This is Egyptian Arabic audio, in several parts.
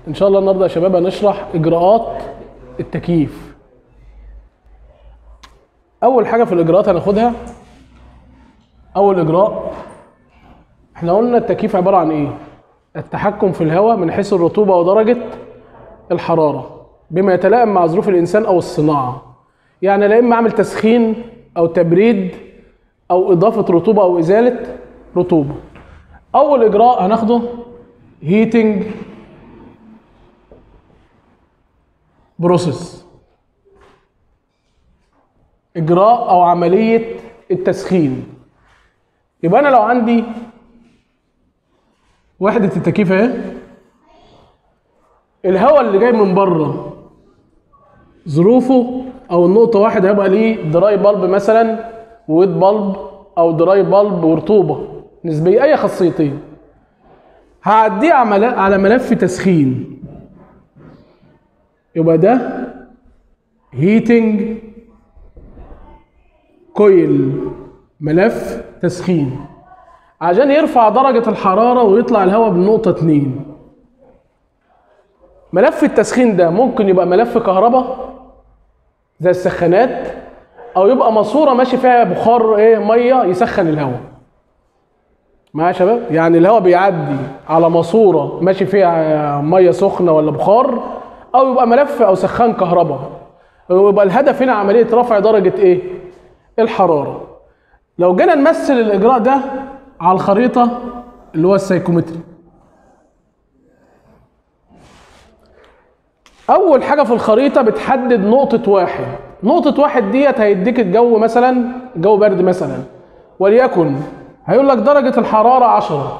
ان شاء الله النهارده يا شباب هنشرح اجراءات التكييف اول حاجه في الاجراءات هناخدها اول اجراء احنا قلنا التكييف عباره عن ايه التحكم في الهواء من حيث الرطوبه ودرجه الحراره بما يتلائم مع ظروف الانسان او الصناعه يعني لا اما اعمل تسخين او تبريد او اضافه رطوبه او ازاله رطوبه اول اجراء هناخده هيتنج بروسيس اجراء او عمليه التسخين يبقى انا لو عندي وحده التكييف اهي الهواء اللي جاي من بره ظروفه او النقطه واحد هيبقى ليه دراي بالب مثلا وويت بالب او دراي بالب ورطوبه نسبيه اي خاصيتين هعديه على ملف تسخين يبقى ده هيتنج كويل ملف تسخين عشان يرفع درجة الحرارة ويطلع الهواء بالنقطة 2 ملف التسخين ده ممكن يبقى ملف كهرباء زي السخانات او يبقى ماسوره ماشي فيها بخار ايه ميه يسخن الهواء معايا يا شباب يعني الهواء بيعدي على ماسوره ماشي فيها ميه سخنه ولا بخار او يبقى ملف او سخان كهرباء ويبقى الهدف هنا عمليه رفع درجه ايه الحراره لو جينا نمثل الاجراء ده على الخريطه اللي هو السايكومتري اول حاجه في الخريطه بتحدد نقطه واحد نقطه واحد ديت هيديك الجو مثلا جو برد مثلا وليكن هيقول لك درجه الحراره 10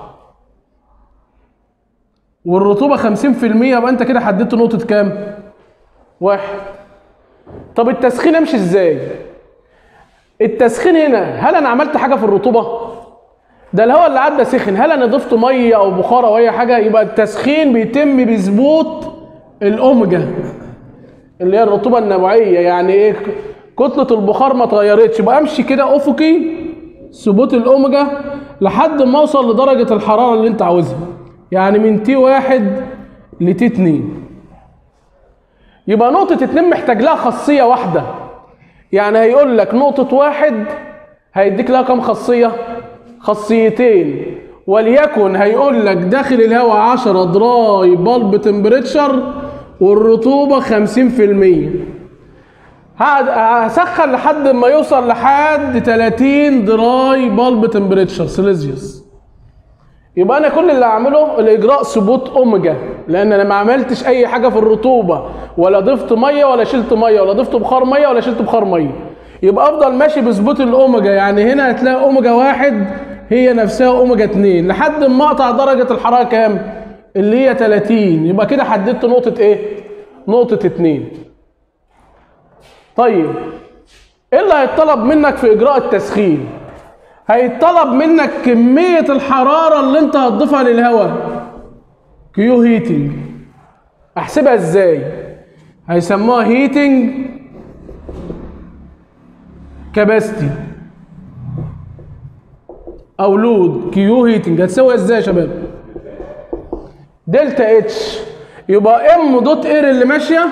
والرطوبه 50% يبقى انت كده حددت نقطه كام واحد طب التسخين امشي ازاي التسخين هنا هل انا عملت حاجه في الرطوبه ده الهواء اللي عدى سخن هل انا ضفت ميه او بخار او اي حاجه يبقى التسخين بيتم بظبوط الاوميجا اللي هي الرطوبه النوعيه يعني ايه كتله البخار ما اتغيرتش يبقى امشي كده افقي ثبوت الاوميجا لحد ما اوصل لدرجه الحراره اللي انت عاوزها يعني من تي واحد لتي اتنين يبقى نقطة اتنين محتاج لها خاصية واحدة يعني هيقول لك نقطة واحد هيديك لها كم خاصية؟ خاصيتين وليكن هيقول لك داخل الهواء 10 دراي بالب تمبريتشر والرطوبة 50% هسخن لحد ما يوصل لحد 30 دراي بالب تمبريتشر سيليزيوس يبقى انا كل اللي اعمله الاجراء ثبوت اوميجا لان انا ما عملتش اي حاجه في الرطوبه ولا ضفت ميه ولا شلت ميه ولا ضفت بخار ميه ولا شلت بخار ميه يبقى افضل ماشي بثبوت الاوميجا يعني هنا هتلاقي اوميجا واحد هي نفسها اوميجا 2 لحد ما اقطع درجه الحراره كام اللي هي 30 يبقى كده حددت نقطه ايه نقطه 2 طيب ايه اللي هيطلب منك في اجراء التسخين هيطلب منك كميه الحراره اللي انت هتضيفها للهواء كيو هيتنج احسبها ازاي هيسموها هيتنج كاباستي او لود كيو هيتنج هتساوي ازاي يا شباب دلتا اتش يبقى ام دوت اير اللي ماشيه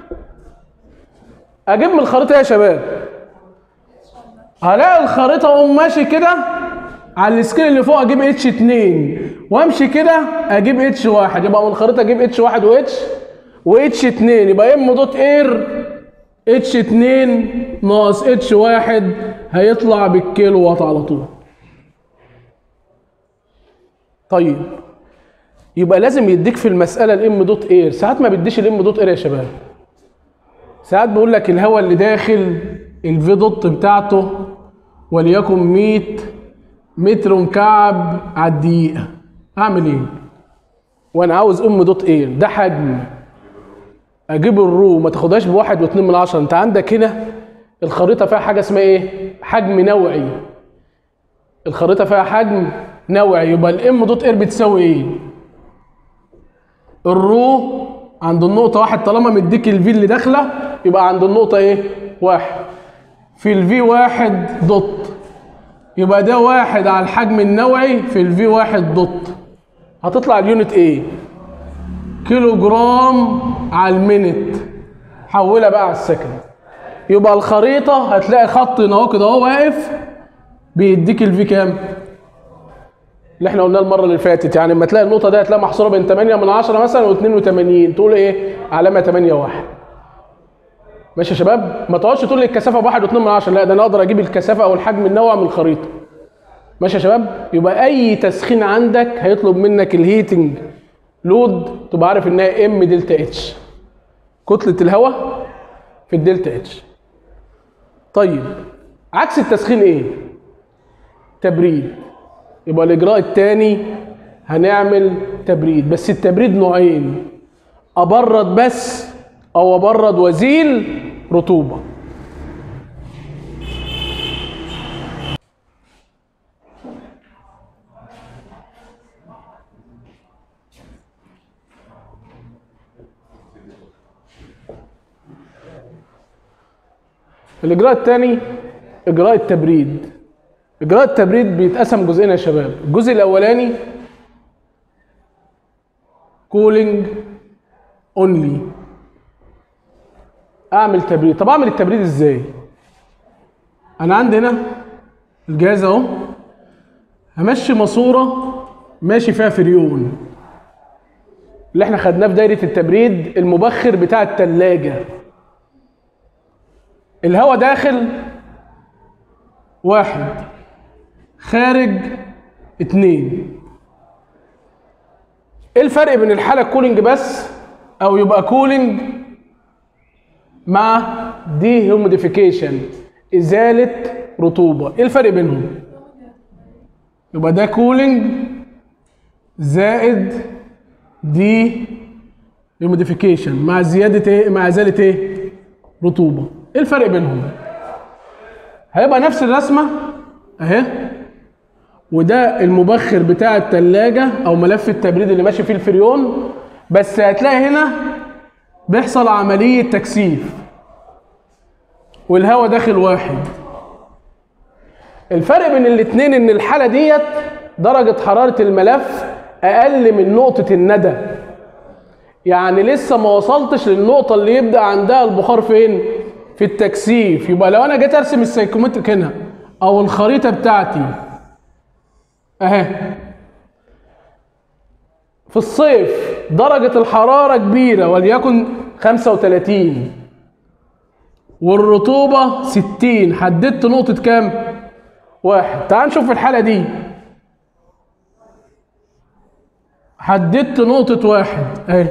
اجيب من الخريطه يا شباب هلاقي الخريطه اقوم ماشي كده على السكيل اللي فوق اجيب اتش 2 وامشي كده اجيب اتش 1 يبقى من الخريطه اجيب اتش 1 واتش واتش 2 يبقى ام دوت اير اتش 2 ناقص اتش 1 هيطلع بالكيلو وات على طول طيب يبقى لازم يديك في المساله الام دوت اير ساعات ما بيديش الام دوت اير يا شباب ساعات بيقول لك الهواء اللي داخل الفي دوت بتاعته وليكن 100 متر مكعب على الدقيقه اعمل ايه وانا عاوز ام دوت اير ده حجم اجيب الرو ما تاخدهاش بواحد واتنين من عشرة انت عندك هنا الخريطه فيها حاجه اسمها ايه حجم نوعي الخريطه فيها حجم نوعي يبقى الام دوت اير بتساوي ايه الرو عند النقطة واحد طالما مديك الفي اللي داخلة يبقى عند النقطة ايه؟ واحد. في الفي واحد دوت. يبقى ده واحد على الحجم النوعي في الفي واحد دوت. هتطلع اليونت ايه؟ كيلو جرام على المينت حولها بقى على السكند يبقى الخريطه هتلاقي خط هنا اهو كده اهو واقف بيديك الفي كام اللي احنا قلناه المره اللي فاتت يعني لما تلاقي النقطه دي هتلاقي محصوره بين 8 من 10 مثلا و82 تقول ايه علامه 8 1 ماشي يا شباب ما تقعدش تقول لي الكثافه بواحد واثنين من عشرة لا ده انا اقدر اجيب الكثافه او الحجم النوع من الخريطه ماشي يا شباب يبقى اي تسخين عندك هيطلب منك الهيتنج لود تبقى عارف انها ام دلتا اتش كتله الهواء في الدلتا اتش طيب عكس التسخين ايه تبريد يبقى الاجراء الثاني هنعمل تبريد بس التبريد نوعين ابرد بس او ابرد وازيل رطوبه الاجراء الثاني اجراء التبريد اجراء التبريد بيتقسم جزئين يا شباب الجزء الاولاني كولينج اونلي اعمل تبريد طب اعمل التبريد ازاي انا عندي هنا الجهاز اهو همشي ماسوره ماشي فيها فريون اللي احنا خدناه في دايره التبريد المبخر بتاع التلاجة الهواء داخل واحد خارج اتنين ايه الفرق بين الحاله كولينج بس او يبقى كولينج مع دي هيوميديفيكيشن ازاله رطوبه ايه الفرق بينهم يبقى ده كولينج زائد دي هيوميديفيكيشن مع زياده ايه مع ازاله ايه رطوبه ايه الفرق بينهم هيبقى نفس الرسمه اهي وده المبخر بتاع التلاجة او ملف التبريد اللي ماشي فيه الفريون بس هتلاقي هنا بيحصل عملية تكثيف والهواء داخل واحد الفرق بين الاتنين ان الحالة ديت درجة حرارة الملف اقل من نقطة الندى يعني لسه ما وصلتش للنقطة اللي يبدأ عندها البخار فين في التكثيف يبقى لو انا جيت ارسم السايكومتريك هنا او الخريطة بتاعتي اهي في الصيف درجة الحرارة كبيرة وليكن 35 والرطوبة 60 حددت نقطة كام؟ واحد تعال نشوف الحالة دي حددت نقطة واحد اهي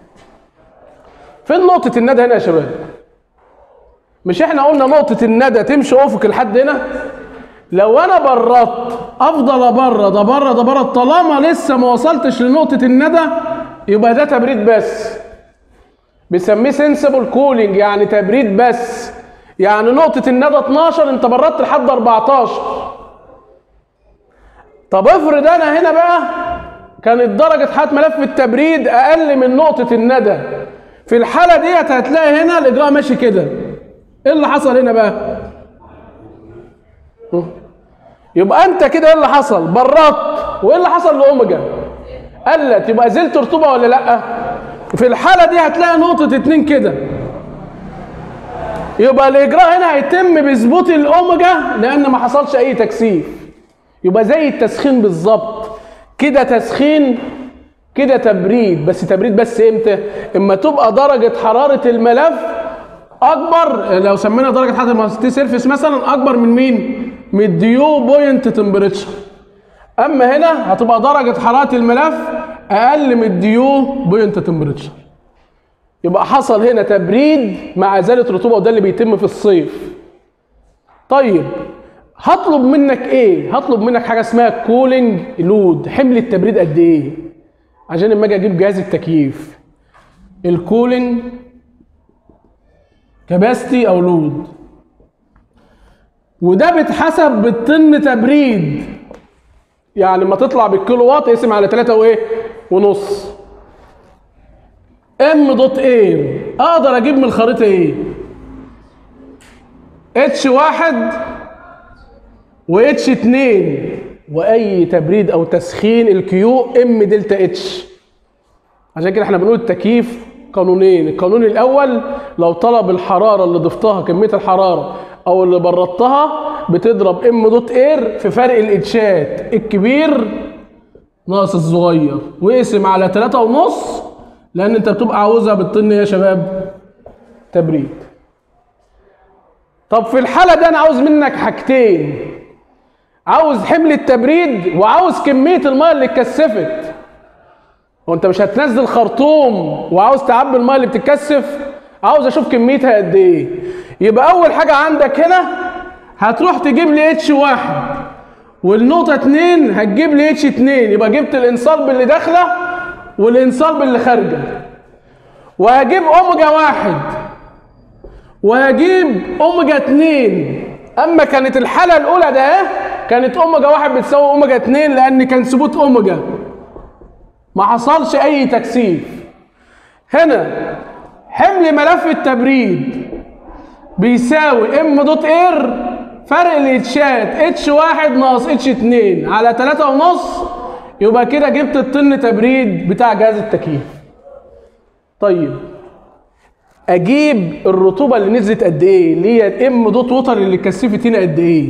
فين نقطة الندى هنا يا شباب؟ مش احنا قلنا نقطة الندى تمشي افق لحد هنا؟ لو انا بردت افضل ابرد ابرد ابرد طالما لسه ما وصلتش لنقطه الندى يبقى ده تبريد بس بنسميه سنسبل كولينج يعني تبريد بس يعني نقطه الندى 12 انت بردت لحد 14 طب افرض انا هنا بقى كانت درجه حراره ملف التبريد اقل من نقطه الندى في الحاله ديت هتلاقي هنا الاجراء ماشي كده ايه اللي حصل هنا بقى يبقى انت كده ايه اللي حصل بردت وايه اللي حصل لاوميجا قلت يبقى زلت رطوبه ولا لا في الحاله دي هتلاقي نقطه اتنين كده يبقى الاجراء هنا هيتم بثبوت الاوميجا لان ما حصلش اي تكثيف يبقى زي التسخين بالظبط كده تسخين كده تبريد بس تبريد بس امتى اما تبقى درجه حراره الملف اكبر لو سمينا درجه حراره الماستي سيرفيس مثلا اكبر من مين من الديو بوينت تمبريتشر اما هنا هتبقى درجه حراره الملف اقل من الديو بوينت تمبريتشر يبقى حصل هنا تبريد مع ازاله رطوبه وده اللي بيتم في الصيف طيب هطلب منك ايه هطلب منك حاجه اسمها كولينج لود حمل التبريد قد ايه عشان لما اجي اجيب جهاز التكييف الكولينج كباستي او لود وده بيتحسب بالطن تبريد يعني لما تطلع بالكيلو واط اقسم على 3 وايه ونص ام دوت اير اقدر اجيب من الخريطه ايه اتش واحد واتش اتنين واي تبريد او تسخين الكيو ام دلتا اتش عشان كده احنا بنقول التكييف قانونين القانون الاول لو طلب الحراره اللي ضفتها كميه الحراره او اللي بردتها بتضرب ام دوت اير في فرق الاتشات الكبير ناقص الصغير واقسم على تلاتة ونص لان انت بتبقى عاوزها بالطن يا شباب تبريد طب في الحالة دي انا عاوز منك حاجتين عاوز حمل التبريد وعاوز كمية المية اللي اتكثفت هو انت مش هتنزل خرطوم وعاوز تعبي المية اللي بتتكثف عاوز اشوف كميتها قد ايه يبقى اول حاجة عندك هنا هتروح تجيب لي اتش واحد والنقطة اتنين هتجيب لي اتش اتنين يبقى جبت الانصال باللي داخلة والانصال باللي خارجة وهجيب اوميجا واحد وهجيب اوميجا اتنين اما كانت الحالة الاولى ده اهي كانت اوميجا واحد بتساوي اوميجا اتنين لان كان ثبوت اوميجا ما حصلش اي تكثيف هنا حمل ملف التبريد بيساوي ام دوت اير فرق الاتشات اتش واحد ناقص اتش اتنين على تلاتة ونص يبقى كده جبت الطن تبريد بتاع جهاز التكييف طيب اجيب الرطوبه اللي نزلت قد ايه اللي هي الام دوت ووتر اللي اتكثفت هنا قد ايه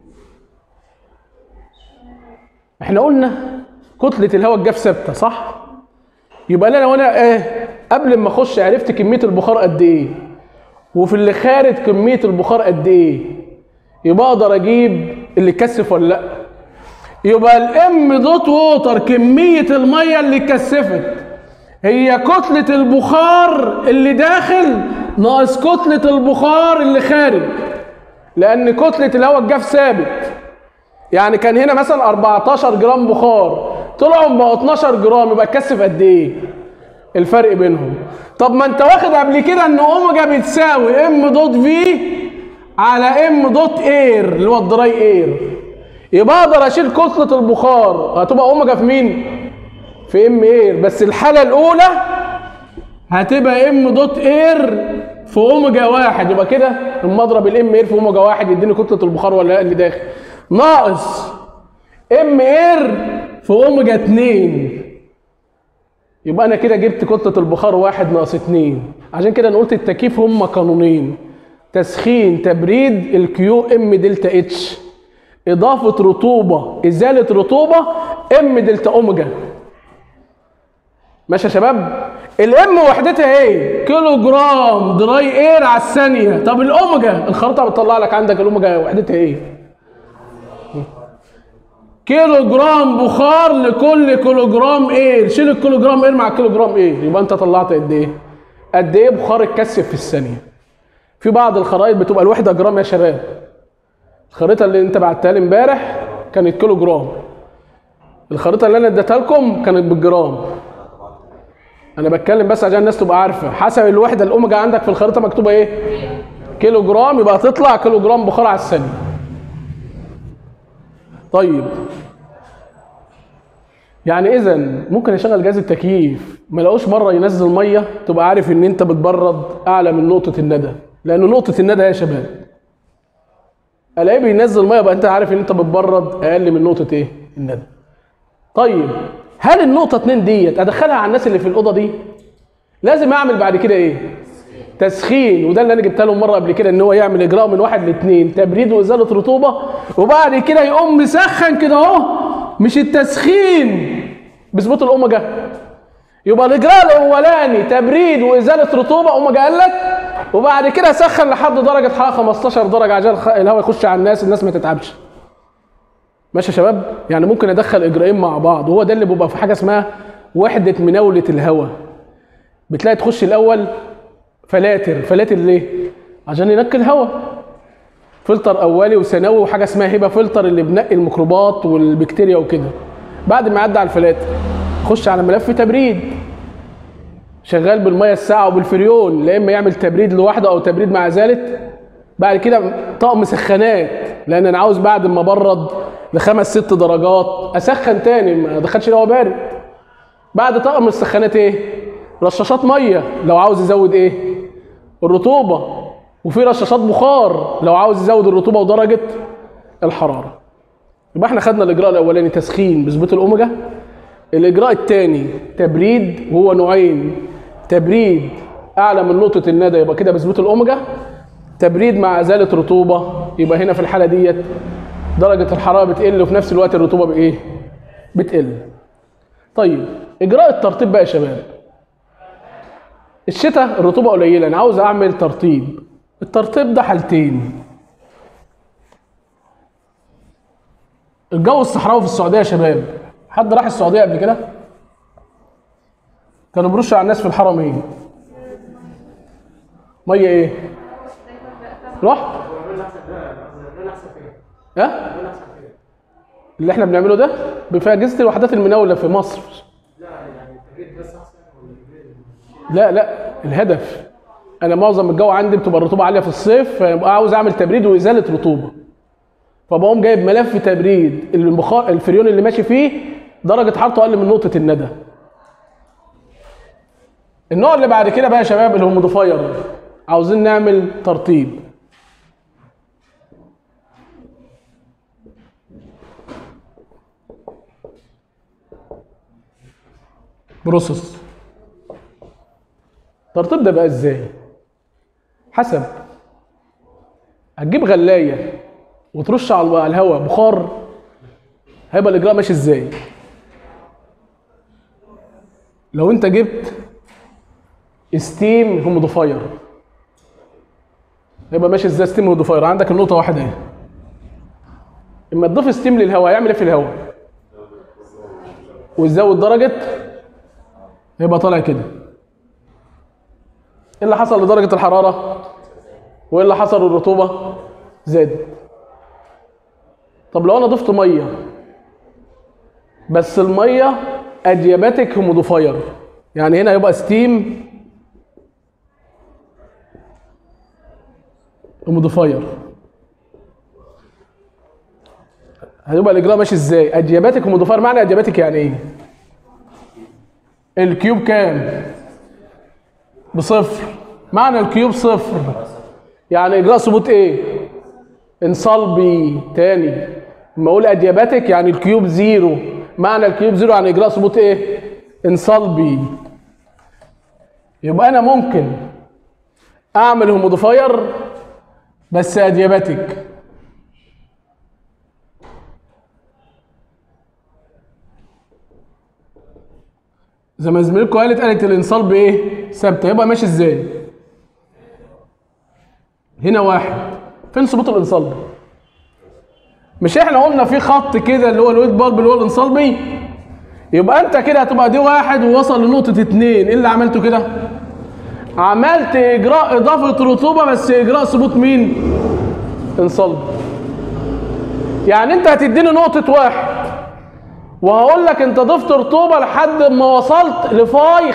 احنا قلنا كتله الهواء الجاف ثابته صح يبقى انا لو انا ايه قبل ما اخش عرفت كميه البخار قد ايه وفي اللي خارج كميه البخار قد ايه يبقى اقدر اجيب اللي اتكثف ولا لا يبقى الام دوت ووتر كميه الميه اللي اتكثفت هي كتلة البخار اللي داخل ناقص كتلة البخار اللي خارج لأن كتلة الهواء الجاف ثابت يعني كان هنا مثلا 14 جرام بخار طلعوا بقوا 12 جرام يبقى اتكثف قد ايه؟ الفرق بينهم طب ما انت واخد قبل كده ان اوميجا بتساوي ام دوت في على ام دوت اير اللي هو الدراي اير يبقى اقدر اشيل كتلة البخار هتبقى اوميجا في مين؟ في ام اير بس الحالة الأولى هتبقى ام دوت اير في اوميجا واحد يبقى كده لما اضرب الام اير في اوميجا واحد يديني كتلة البخار ولا لا اللي داخل ناقص ام اير في اوميجا اتنين يبقى انا كده جبت كتلة البخار واحد ناقص اتنين عشان كده انا قلت التكييف هما قانونين تسخين تبريد الكيو ام دلتا اتش اضافة رطوبة ازالة رطوبة ام دلتا اوميجا ماشي يا شباب الام وحدتها ايه كيلو جرام دراي اير على الثانيه طب الاوميجا الخريطه بتطلع لك عندك الاوميجا وحدتها ايه كيلو جرام بخار لكل كيلو جرام اير شيل الكيلو جرام اير مع الكيلو جرام اير يبقى انت طلعت قد ايه قد ايه بخار اتكثف في الثانيه في بعض الخرائط بتبقى الوحده جرام يا شباب الخريطه اللي انت بعتها لي امبارح كانت كيلو جرام الخريطه اللي انا اديتها لكم كانت بالجرام انا بتكلم بس عشان الناس تبقى عارفه حسب الوحده الاوميجا عندك في الخريطه مكتوبه ايه كيلو جرام يبقى تطلع كيلو جرام بخار على الثانيه طيب يعني اذا ممكن اشغل جهاز التكييف ما لقوش مره ينزل ميه تبقى عارف ان انت بتبرد اعلى من نقطه الندى لان نقطه الندى يا شباب الاقيه بينزل ميه يبقى انت عارف ان انت بتبرد اقل من نقطه ايه الندى طيب هل النقطة اتنين ديت ادخلها على الناس اللي في الأوضة دي؟ لازم اعمل بعد كده ايه؟ تسخين وده اللي انا جبتها لهم مرة قبل كده ان هو يعمل اجراء من واحد لاثنين تبريد وازالة رطوبة وبعد كده يقوم مسخن كده اهو مش التسخين بظبط الاوميجا يبقى الاجراء الاولاني تبريد وازالة رطوبة اوميجا قال لك وبعد كده سخن لحد درجة حرارة 15 درجة عشان الهواء يخش على الناس الناس ما تتعبش ماشي يا شباب يعني ممكن ادخل اجراءين مع بعض وهو ده اللي بيبقى في حاجه اسمها وحده مناوله الهواء بتلاقي تخش الاول فلاتر فلاتر ليه عشان ينقي الهواء فلتر اولي وثانوي وحاجه اسمها هبه فلتر اللي بنقي الميكروبات والبكتيريا وكده بعد ما يعدي على الفلاتر خش على ملف تبريد شغال بالميه الساعه وبالفريون لا اما يعمل تبريد لوحده او تبريد مع ذلك بعد كده طقم سخانات لان انا عاوز بعد ما ابرد لخمس ست درجات اسخن تاني ما ادخلش الهواء بارد بعد طقم السخانات ايه رشاشات ميه لو عاوز يزود ايه الرطوبه وفي رشاشات بخار لو عاوز يزود الرطوبه ودرجه الحراره يبقى احنا خدنا الاجراء الاولاني تسخين بظبط الاوميجا الاجراء الثاني تبريد وهو نوعين تبريد اعلى من نقطه الندى يبقى كده بثبوت الاوميجا تبريد مع ازاله رطوبه يبقى هنا في الحاله ديت درجه الحراره بتقل وفي نفس الوقت الرطوبه بايه بتقل طيب اجراء الترطيب بقى يا شباب الشتاء الرطوبه قليله انا عاوز اعمل ترطيب الترطيب ده حالتين الجو الصحراوي في السعوديه يا شباب حد راح السعوديه قبل كده كانوا بيرشوا على الناس في الحرم ايه ميه ايه رحت ها اللي احنا بنعمله ده في اجهزه الوحدات المناوله في مصر لا لا الهدف انا معظم الجو عندي بتبقى الرطوبه عاليه في الصيف فيبقى عاوز اعمل تبريد وازاله رطوبه فبقوم جايب ملف تبريد المخا... الفريون اللي ماشي فيه درجه حرارته اقل من نقطه الندى النوع اللي بعد كده بقى يا شباب اللي هو موديفاير عاوزين نعمل ترطيب بروسس الترطيب ده بقى ازاي حسب هتجيب غلايه وترش على الهواء بخار هيبقى الاجراء ماشي ازاي لو انت جبت ستيم هوموديفاير هيبقى ماشي ازاي ستيم هوموديفاير عندك النقطه واحده اهي اما تضيف ستيم للهواء يعمل ايه في الهواء وتزود درجه هيبقى طالع كده ايه اللي حصل لدرجه الحراره وايه اللي حصل للرطوبه زادت طب لو انا ضفت ميه بس الميه ادياباتيك هوموديفاير يعني هنا يبقى ستيم هوموديفاير هيبقى الاجراء ماشي ازاي ادياباتيك هوموديفاير معنى ادياباتيك يعني ايه الكيوب كام بصفر معنى الكيوب صفر يعني اجراء ثبوت ايه انصلبي تاني لما اقول ادياباتيك يعني الكيوب زيرو معنى الكيوب زيرو يعني اجراء ثبوت ايه انصلبي يبقى انا ممكن اعمل هوموديفاير بس ادياباتيك زي ما زميلكم قالت قالت الانصال بايه ثابته يبقى ماشي ازاي هنا واحد فين ثبوت الانصال مش احنا قلنا في خط كده اللي هو الويت بالب اللي هو الانصالبي يبقى انت كده هتبقى دي واحد ووصل لنقطة اتنين ايه اللي عملته كده؟ عملت اجراء اضافة رطوبة بس اجراء ثبوت مين؟ انصلب يعني انت هتديني نقطة واحد وهقول لك انت ضفت رطوبة لحد ما وصلت لفاي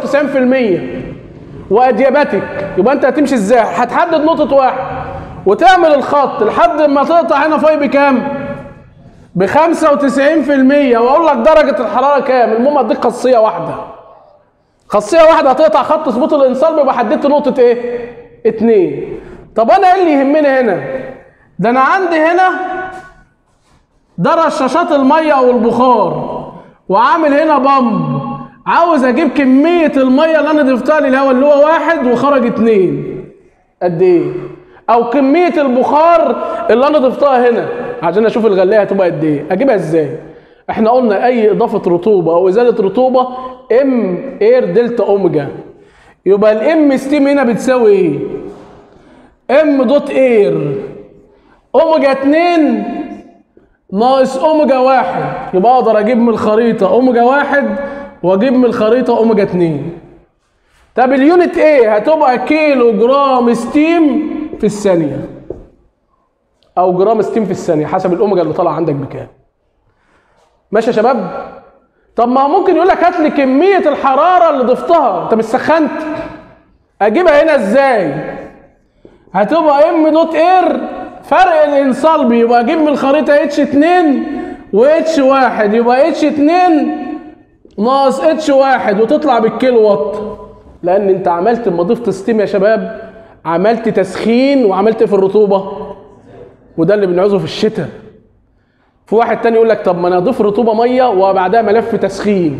95% وادياباتيك يبقى انت هتمشي ازاي؟ هتحدد نقطة واحد وتعمل الخط لحد ما تقطع هنا فاي بكام؟ ب 95% واقول لك درجة الحرارة كام؟ المهم اديك خاصية واحدة. خاصية واحدة هتقطع خط ثبوت الانصال بيبقى حددت نقطة ايه؟ اتنين. طب انا ايه اللي يهمني هنا؟ ده انا عندي هنا ده رشاشات المية او البخار وعامل هنا بامب عاوز اجيب كمية المية اللي انا ضفتها للهواء اللي هو واحد وخرج اتنين. قد ايه؟ او كميه البخار اللي انا ضفتها هنا عشان اشوف الغلايه هتبقى قد ايه اجيبها ازاي احنا قلنا اي اضافه رطوبه او ازاله رطوبه ام اير دلتا اوميجا يبقى الام ستيم هنا بتساوي ايه ام دوت اير اوميجا 2 ناقص اوميجا 1 يبقى اقدر اجيب من الخريطه اوميجا 1 واجيب من الخريطه اوميجا 2 طب اليونت ايه هتبقى كيلو جرام ستيم في الثانية أو جرام ستيم في الثانية حسب الأوميجا اللي طالعة عندك بكام. ماشي يا شباب؟ طب ما ممكن يقول لك هات لي كمية الحرارة اللي ضفتها، أنت مش سخنت؟ أجيبها هنا إزاي؟ هتبقى ام دوت اير فرق الانصالبي يبقى أجيب من الخريطة اتش 2 واتش 1 يبقى اتش 2 ناقص اتش 1 وتطلع بالكيلو وات. لأن أنت عملت لما ضفت ستيم يا شباب عملت تسخين وعملت في الرطوبة وده اللي بنعوزه في الشتاء في واحد تاني يقول لك طب ما انا اضيف رطوبه ميه وبعدها ملف تسخين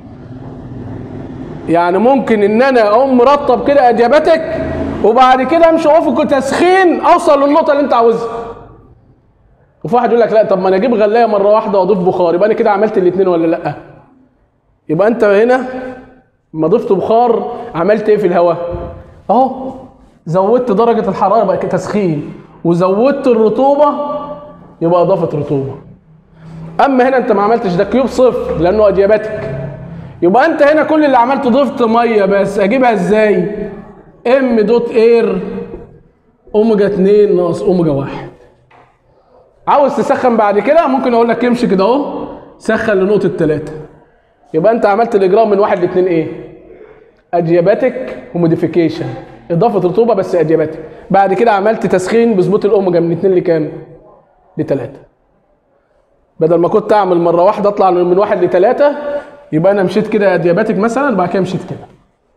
يعني ممكن ان انا اقوم مرطب كده ادياباتك وبعد كده امشي افق تسخين اوصل للنقطه اللي انت عاوزها وفي واحد يقول لك لا طب ما انا اجيب غلايه مره واحده واضيف بخار يبقى انا كده عملت الاثنين ولا لا يبقى انت هنا لما ضفت بخار عملت ايه في الهواء اهو زودت درجه الحراره بقى تسخين وزودت الرطوبه يبقى اضافه رطوبه اما هنا انت ما عملتش ده كيوب صفر لانه ادياباتيك يبقى انت هنا كل اللي عملته ضفت ميه بس اجيبها ازاي ام دوت اير اوميجا 2 ناقص اوميجا 1 عاوز تسخن بعد كده ممكن اقول لك امشي كده اهو سخن لنقطه 3 يبقى انت عملت الاجراء من واحد لاثنين ايه ادياباتيك وموديفيكيشن اضافه رطوبه بس ادياباتيك بعد كده عملت تسخين بظبوط الاوميجا من 2 لكام لثلاثة بدل ما كنت اعمل مره واحده اطلع من واحد لثلاثة يبقى انا مشيت كده ادياباتيك مثلا بعد كده مشيت كده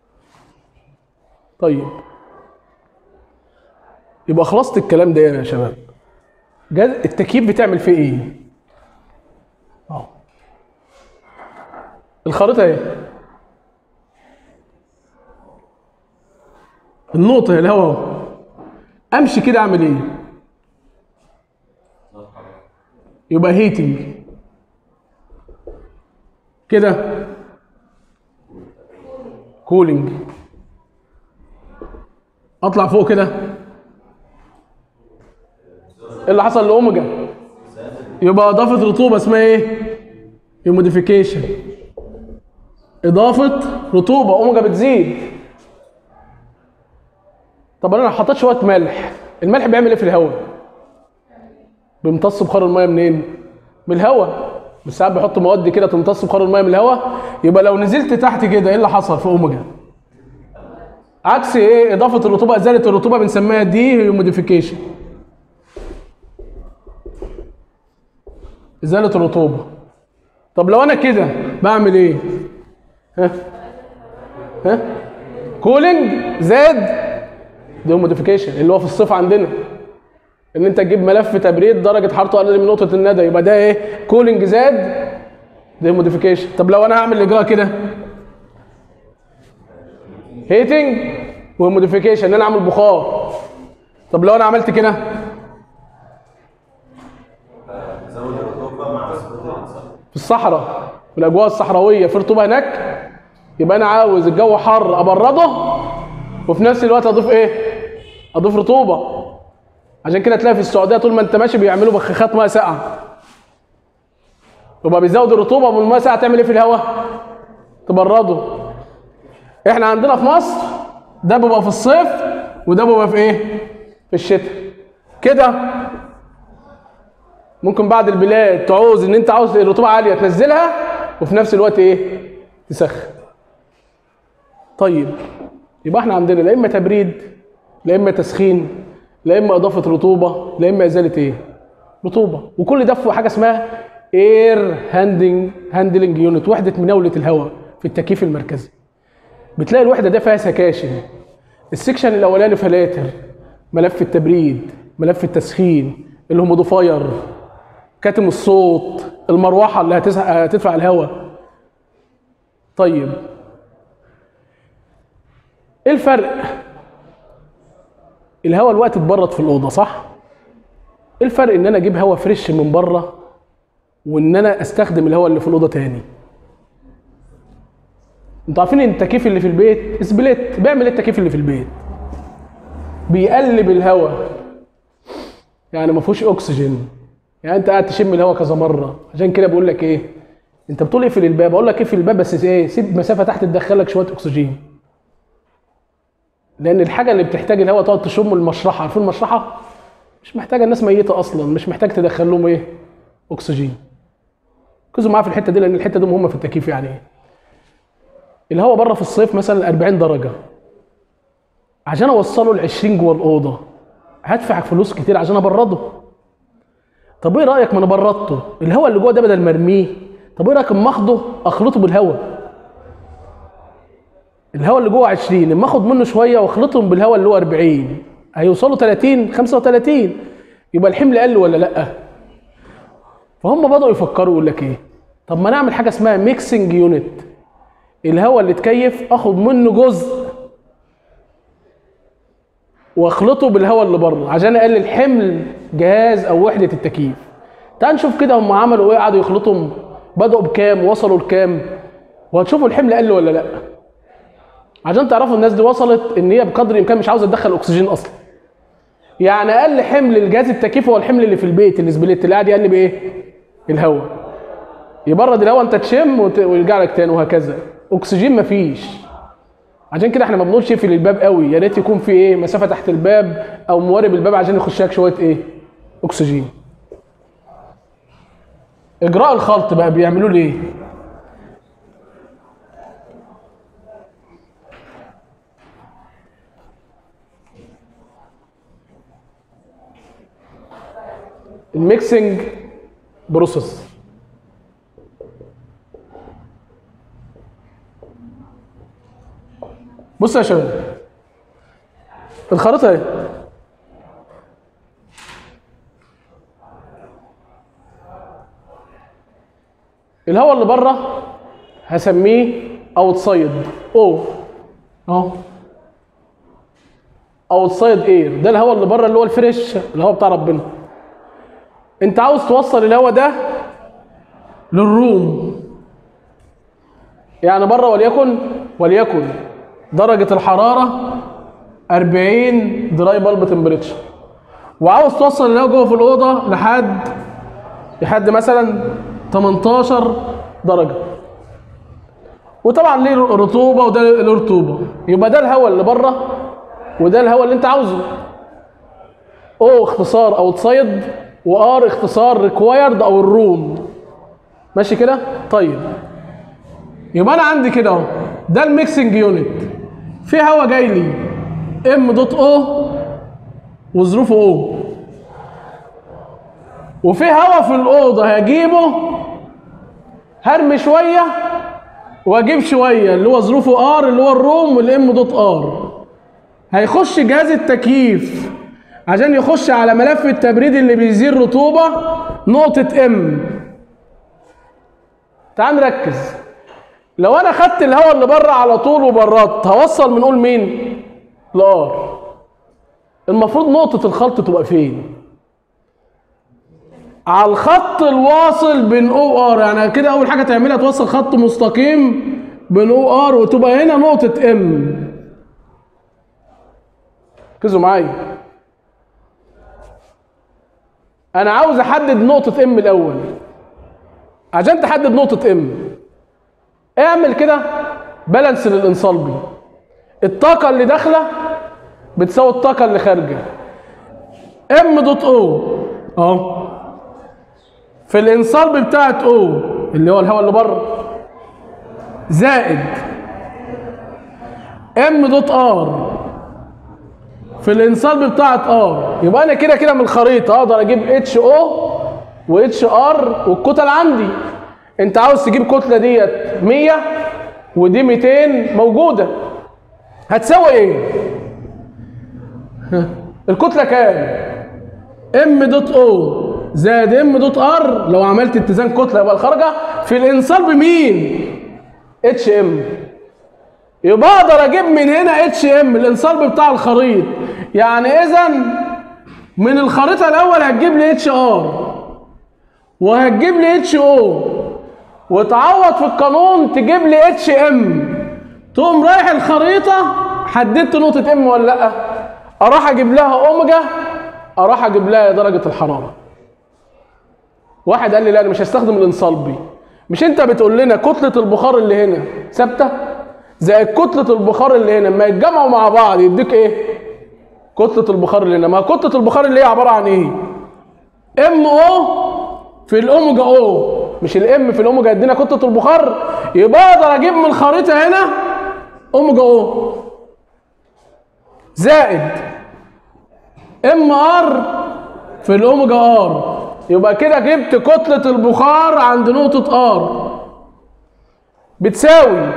طيب يبقى خلاصه الكلام ده يا شباب جاز التكييف بتعمل فيه ايه اه الخريطه اهي النقطه هي الهواء اهو امشي كده اعمل ايه يبقى هيتنج كده كولينج اطلع فوق كده ايه اللي حصل لاوميجا يبقى اضافه رطوبه اسمها ايه موديفيكيشن اضافه رطوبه اوميجا بتزيد طب انا حطيت شويه ملح الملح بيعمل ايه في الهواء بيمتص بخار الميه منين من الهواء بس ساعات بيحط مواد كده تمتص بخار الميه من الهواء يبقى لو نزلت تحت كده ايه اللي حصل في اوميجا عكس ايه اضافه الرطوبه ازاله الرطوبه بنسميها دي هيوميديفيكيشن ازاله الرطوبه طب لو انا كده بعمل ايه ها ها كولينج زاد دي موديفيكيشن اللي هو في الصيف عندنا ان انت تجيب ملف تبريد درجه حرارته اقل من نقطه الندى يبقى ده ايه كولينج زاد دي موديفيكيشن طب لو انا هعمل الاجراء كده هيتنج وموديفيكيشن ان انا اعمل بخار طب لو انا عملت كده زود الرطوبه مع سقوط الانسان في الصحراء في الاجواء الصحراويه في رطوبه هناك يبقى انا عاوز الجو حر ابرده وفي نفس الوقت اضيف ايه اضيف رطوبه عشان كده تلاقي في السعوديه طول ما انت ماشي بيعملوا بخاخات ميه ساقعه يبقى بيزود الرطوبه والميه ساقعه تعمل ايه في الهواء تبرده احنا عندنا في مصر ده بيبقى في الصيف وده بيبقى في ايه في الشتاء كده ممكن بعض البلاد تعوز ان انت عاوز الرطوبه عاليه تنزلها وفي نفس الوقت ايه تسخن طيب يبقى احنا عندنا لا اما تبريد لا اما تسخين لا اما اضافه رطوبه لا اما ازاله ايه رطوبه وكل ده في حاجه اسمها اير هاندلنج هاندلنج يونت وحده مناوله الهواء في التكييف المركزي بتلاقي الوحده دي فيها سكاشن السكشن الاولاني فلاتر ملف التبريد ملف التسخين الهوموديفاير كاتم الصوت المروحه اللي هتسع- هتدفع الهواء طيب ايه الفرق الهواء الوقت اتبرد في الاوضه صح ايه الفرق ان انا اجيب هواء فريش من بره وان انا استخدم الهواء اللي في الاوضه تاني انتوا عارفين ان التكييف اللي في البيت سبليت بيعمل ايه التكييف اللي في البيت بيقلب الهواء يعني ما فيهوش اكسجين يعني انت قاعد تشم الهواء كذا مره عشان كده بقول لك ايه انت بتقول اقفل الباب اقول لك اقفل الباب بس ايه سيب مسافه تحت تدخلك شويه اكسجين لان الحاجه اللي بتحتاج الهواء تقعد تشم المشرحه عارفين المشرحه مش محتاجه الناس ميته اصلا مش محتاج تدخل لهم ايه اكسجين ركزوا معايا في الحته دي لان الحته دي مهمه في التكييف يعني ايه الهواء بره في الصيف مثلا 40 درجه عشان اوصله ل 20 جوه الاوضه هدفع فلوس كتير عشان ابرده طب ايه رايك ما انا بردته الهواء اللي جوه ده بدل ما ارميه طب ايه رايك اما اخده اخلطه بالهواء الهواء اللي جوه 20 اما اخد منه شويه واخلطهم بالهواء اللي هو 40 هيوصلوا 30 35 يبقى الحمل قل ولا لا فهم بدأوا يفكروا يقول لك ايه طب ما نعمل حاجه اسمها ميكسنج يونت الهواء اللي اتكيف اخد منه جزء واخلطه بالهواء اللي بره عشان اقلل حمل جهاز او وحده التكييف تعال نشوف كده هم عملوا ايه قعدوا يخلطوا بدأوا بكام وصلوا لكام وهتشوفوا الحمل قل ولا لا عشان تعرفوا الناس دي وصلت ان هي بقدر الامكان مش عاوزه تدخل اكسجين اصلا يعني اقل حمل الجهاز التكييف هو الحمل اللي في البيت السبليت اللي قاعد يقلب ايه الهواء يبرد الهواء انت تشم وت- ويرجع لك تاني وهكذا اكسجين مفيش عشان كده احنا ما بنقولش اقفل الباب قوي يا ريت يكون في ايه مسافه تحت الباب او موارب الباب عشان يخش لك شويه ايه اكسجين اجراء الخلط بقى بيعملوا ليه الميكسنج بروسيس بص يا شباب الخريطه اهي الهواء اللي بره هسميه اوتسايد او اهو اوتسايد اير ده الهواء اللي بره اللي هو الفريش الهواء بتاع ربنا انت عاوز توصل الهواء ده للروم يعني بره وليكن وليكن درجة الحرارة 40 دراي بالب تمبريتشر وعاوز توصل الهواء جوه في الأوضة لحد لحد مثلا 18 درجة وطبعا ليه رطوبة وده له رطوبة يبقى ده الهواء اللي بره وده الهواء اللي انت عاوزه او اختصار اوتسايد وار اختصار ريكوايرد او الروم ماشي كده طيب يبقى انا عندي كده اهو ده الميكسنج يونت في هواء جاي لي ام دوت او وظروفه او وفي هواء في الاوضه هجيبه هرمي شويه واجيب شويه اللي هو ظروفه ار اللي هو الروم والام دوت ار هيخش جهاز التكييف عشان يخش على ملف التبريد اللي بيزيل رطوبه نقطه ام تعال نركز لو انا خدت الهواء اللي بره على طول وبردت هوصل بنقول مين لار المفروض نقطة الخلط تبقى فين على الخط الواصل بين او ار يعني كده اول حاجة تعملها توصل خط مستقيم بين او ار وتبقى هنا نقطة ام ركزوا معايا انا عاوز احدد نقطة ام الاول عشان تحدد نقطة ام اعمل كده بالانس للانصالبي الطاقة اللي داخلة بتساوي الطاقة اللي خارجة ام دوت او اهو في الانصالبي بتاعت او اللي هو الهواء اللي بره زائد ام دوت ار في الانصالبي بتاعت ار يبقى انا كده كده من الخريطه اقدر اجيب اتش او واتش ار والكتل عندي انت عاوز تجيب كتله ديت 100 ودي 200 موجوده هتساوي ايه ها، الكتله كام ام دوت او زائد ام دوت ار لو عملت اتزان كتله يبقى الخارجه في الانصال بمين اتش ام يبقى اقدر اجيب من هنا اتش ام الانصال بتاع الخريط يعني اذا من الخريطه الاول هتجيب لي اتش ار وهتجيب لي اتش او وتعوض في القانون تجيب لي اتش ام تقوم رايح الخريطه حددت نقطه ام ولا لا اروح اجيب لها اوميجا اروح اجيب لها درجه الحراره واحد قال لي لا انا مش هستخدم الانصالبي مش انت بتقول لنا كتله البخار اللي هنا ثابته زائد كتله البخار اللي هنا لما يتجمعوا مع بعض يديك ايه كتله البخار اللي هنا ما كتله البخار اللي هي عباره عن ايه ام او في الاوميجا او مش الام في الاوميجا يدينا كتله البخار يبقى اقدر اجيب من الخريطه هنا اوميجا او زائد ام ار في الاوميجا ار يبقى كده جبت كتله البخار عند نقطه ار بتساوي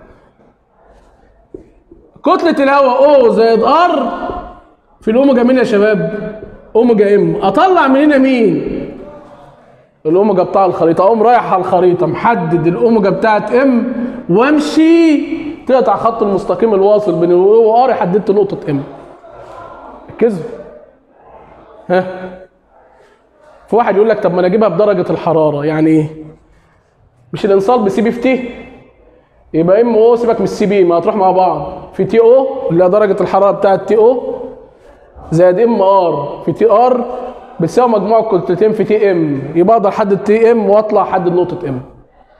كتله الهواء او زائد ار في الاوميجا مين يا شباب اوميجا ام اطلع من هنا مين الاوميجا بتاع الخريطه اقوم رايح على الخريطه محدد الاوميجا بتاعت ام وامشي تقطع خط المستقيم الواصل بين الاو وار حددت نقطه ام ركزوا ها في واحد يقول لك طب ما انا اجيبها بدرجه الحراره يعني ايه مش الانصال بسي بي في تي يبقى ام او سيبك من السي بي ما هتروح مع بعض في تي او اللي هي درجه الحراره بتاعه تي او زائد ام ار في تي ار بتساوي مجموع الكتلتين في تي ام يبقى اقدر احدد تي ام واطلع احدد نقطه ام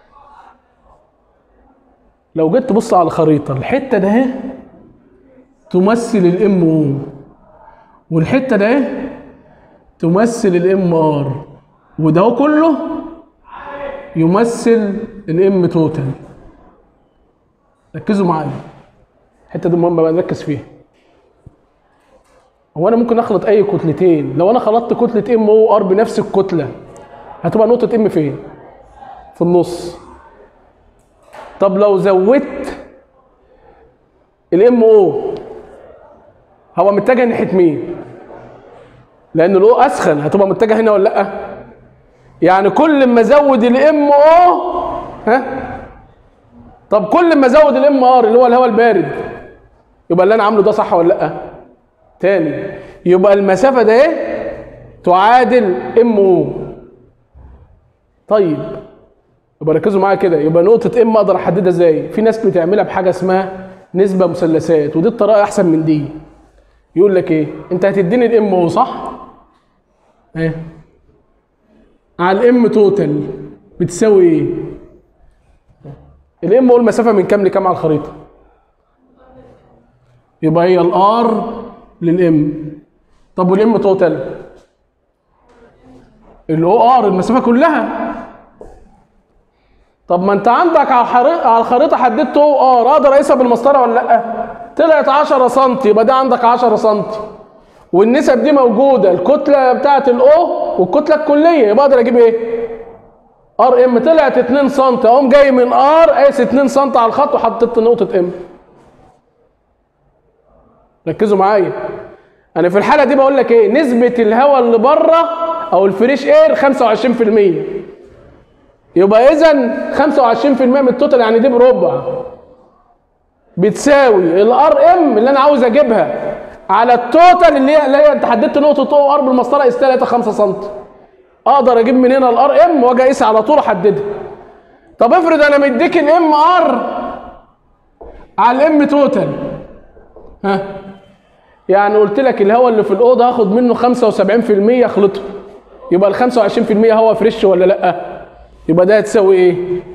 لو جيت تبص على الخريطه الحته ده اهي تمثل الام او والحته ده اهي تمثل الام ار وده هو كله يمثل الام توتال ركزوا معايا الحته دي مهمه بقى نركز فيها هو انا ممكن اخلط اي كتلتين لو انا خلطت كتله ام او ار بنفس الكتله هتبقى نقطه ام فين في النص طب لو زودت الام او هو متجه ناحيه مين لان الاو اسخن هتبقى متجه هنا ولا لا يعني كل ما ازود الام او ها طب كل ما ازود الام ار اللي هو الهواء البارد يبقى اللي انا عامله ده صح ولا لا تاني يبقى المسافه ده ايه تعادل ام او طيب يبقى ركزوا معايا كده يبقى نقطه ام اقدر احددها ازاي في ناس بتعملها بحاجه اسمها نسبه مثلثات ودي الطريقه احسن من دي يقول لك ايه انت هتديني الام او صح ايه على الام توتال بتساوي ايه الام او المسافه من كام لكام على الخريطه يبقى هي الار للام طب والام توتال الاو ار المسافه كلها طب ما انت عندك على الخريطه على الخريطه حددت او ار اقدر اقيسها بالمسطره ولا لا طلعت 10 سم يبقى ده عندك 10 سم والنسب دي موجوده الكتله بتاعت الاو والكتله الكليه يبقى اقدر اجيب ايه ار ام طلعت 2 سم اقوم جاي من ار قايس 2 سم على الخط وحطيت نقطه ام ركزوا معايا انا في الحاله دي بقول لك ايه نسبه الهواء اللي بره او الفريش اير 25% يبقى اذا 25% من التوتال يعني دي بربع بتساوي الار ام اللي انا عاوز اجيبها على التوتال اللي هي اللي هي انت حددت نقطه او ار بالمسطره قستها 5 سم اقدر اجيب من هنا الار ام واجي اقيس على طول احددها طب افرض انا مديك الام ار على الام توتال ها يعني قلت لك الهواء اللي في الاوضه هاخد منه 75% اخلطه يبقى ال 25% هواء فريش ولا لا يبقى ده هتساوي ايه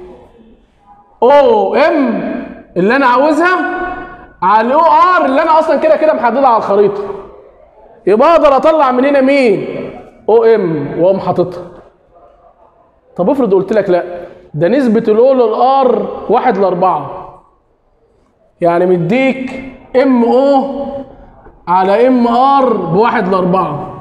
او ام اللي انا عاوزها على الاو ار اللي انا اصلا كده كده محددها على الخريطه يبقى اقدر اطلع من هنا مين او ام واقوم حاططها طب افرض قلت لك لا ده نسبه الاو للار واحد لاربعه يعني مديك ام او على ام ار بواحد لاربعه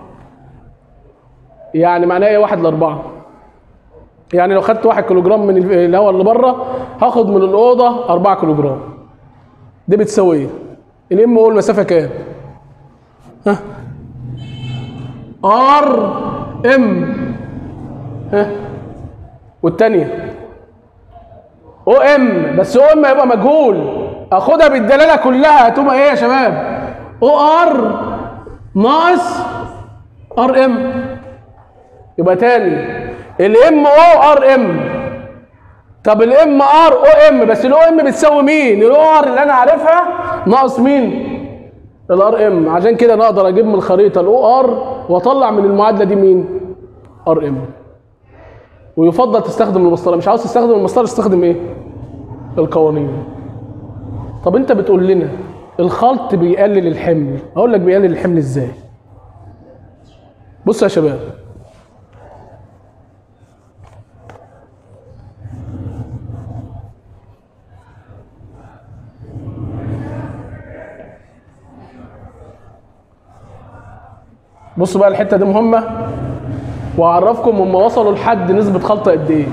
يعني معناه ايه واحد لاربعه يعني لو خدت واحد كيلو جرام من الهواء اللي بره هاخد من الاوضه 4 كيلو جرام دي بتساوي ايه؟ الام او المسافه كام؟ ها ار ام ها والثانيه او ام بس او ام هيبقى مجهول اخدها بالدلاله كلها هتبقى ايه يا شباب؟ او ار ناقص ار ام يبقى تاني الام او ار ام طب الام ار او ام بس الاو ام بتساوي مين؟ الاو ار اللي انا عارفها ناقص مين؟ الار ام عشان كده انا اقدر اجيب من الخريطه الاو ار واطلع من المعادله دي مين؟ ار ام ويفضل تستخدم المسطره مش عاوز تستخدم المسطره استخدم ايه؟ القوانين طب انت بتقول لنا الخلط بيقلل الحمل اقول لك بيقلل الحمل ازاي؟ بص يا شباب بصوا بقى الحته دي مهمه واعرفكم هم وصلوا لحد نسبه خلط قد ايه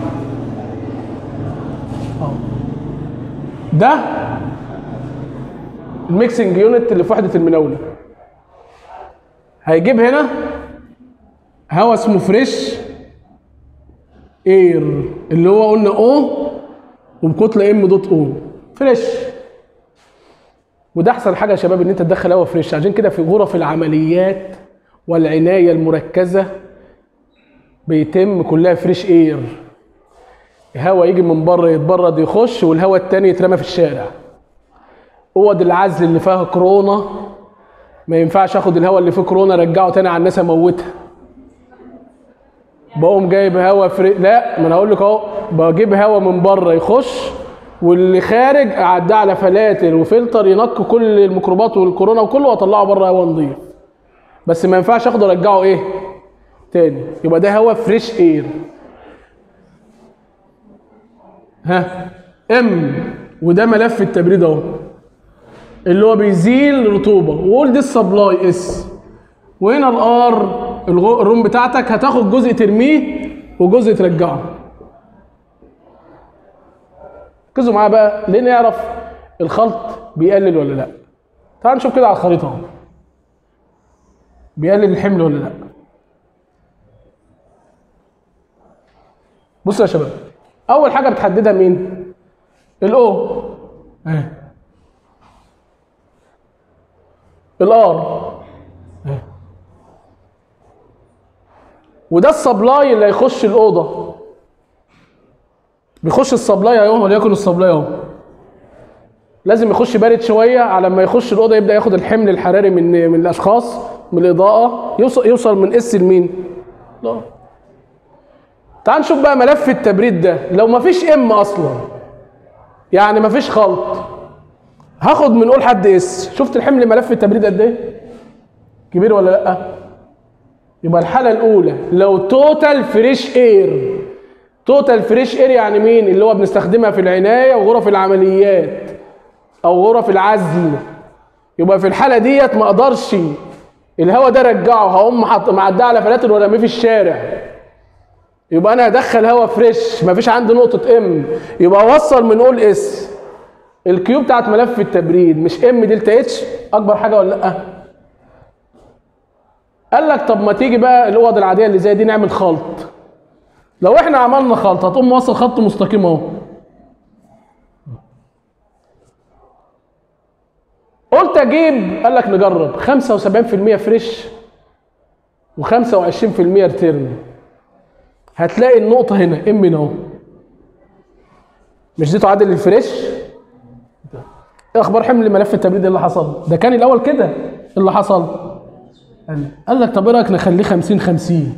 أهو. ده الميكسنج يونت اللي في وحده المناوله هيجيب هنا هواء اسمه فريش اير اللي هو قلنا او وبكتله ام دوت او فريش وده احسن حاجه يا شباب ان انت تدخل هواء فريش عشان كده في غرف العمليات والعنايه المركزه بيتم كلها فريش اير هواء يجي من بره يتبرد يخش والهواء التاني يترمى في الشارع اوض العزل اللي فيها كورونا ما ينفعش اخد الهواء اللي فيه كورونا ارجعه تاني على الناس اموتها بقوم جايب هوا فري لا ما انا هقول لك اهو بجيب هوا من بره يخش واللي خارج اعديه على فلاتر وفلتر ينقي كل الميكروبات والكورونا وكله واطلعه بره هوا نظيف بس ما ينفعش اخده ارجعه ايه تاني يبقى ده هوا فريش اير ها ام وده ملف التبريد اهو اللي هو بيزيل رطوبه وقول دي السبلاي اس وهنا الار الغو- الروم بتاعتك هتاخد جزء ترميه وجزء ترجعه ركزوا معايا بقى ليه نعرف الخلط بيقلل ولا لا تعال نشوف كده على الخريطه اهو بيقلل الحمل ولا لا بصوا يا شباب اول حاجه بتحددها مين الاو اهي الار اهي وده السبلاي اللي هيخش الاوضه بيخش السبلاي اهو وليكن السبلاي اهو لازم يخش بارد شويه على ما يخش الاوضه يبدا ياخد الحمل الحراري من من الاشخاص من الاضاءه يوصل يوصل من اس لمين؟ لا تعال نشوف بقى ملف التبريد ده لو ما فيش ام اصلا يعني ما فيش خلط هاخد من قول حد اس شفت الحمل ملف التبريد قد ايه؟ كبير ولا لا؟ يبقى الحاله الاولى لو توتال فريش اير توتال فريش اير يعني مين اللي هو بنستخدمها في العنايه وغرف العمليات او غرف العزل يبقى في الحاله ديت ما اقدرش الهواء ده رجعه هقوم حط معديه على فلاتر وارميه في الشارع يبقى انا هدخل هواء فريش مفيش عندي نقطه ام يبقى اوصل من اول اس الكيو بتاعت ملف التبريد مش ام دلتا اتش اكبر حاجه ولا لا قال لك طب ما تيجي بقى الاوض العاديه اللي زي دي نعمل خلط لو احنا عملنا خلط هتقوم واصل خط مستقيم اهو قلت اجيب قال لك نجرب 75% فريش و25% ريتيرن هتلاقي النقطة هنا ام هنا اهو مش دي تعادل الفريش؟ ايه اخبار حمل ملف التبريد اللي حصل؟ ده كان الاول كده إيه اللي حصل قال قال لك طب ايه رايك نخليه 50 50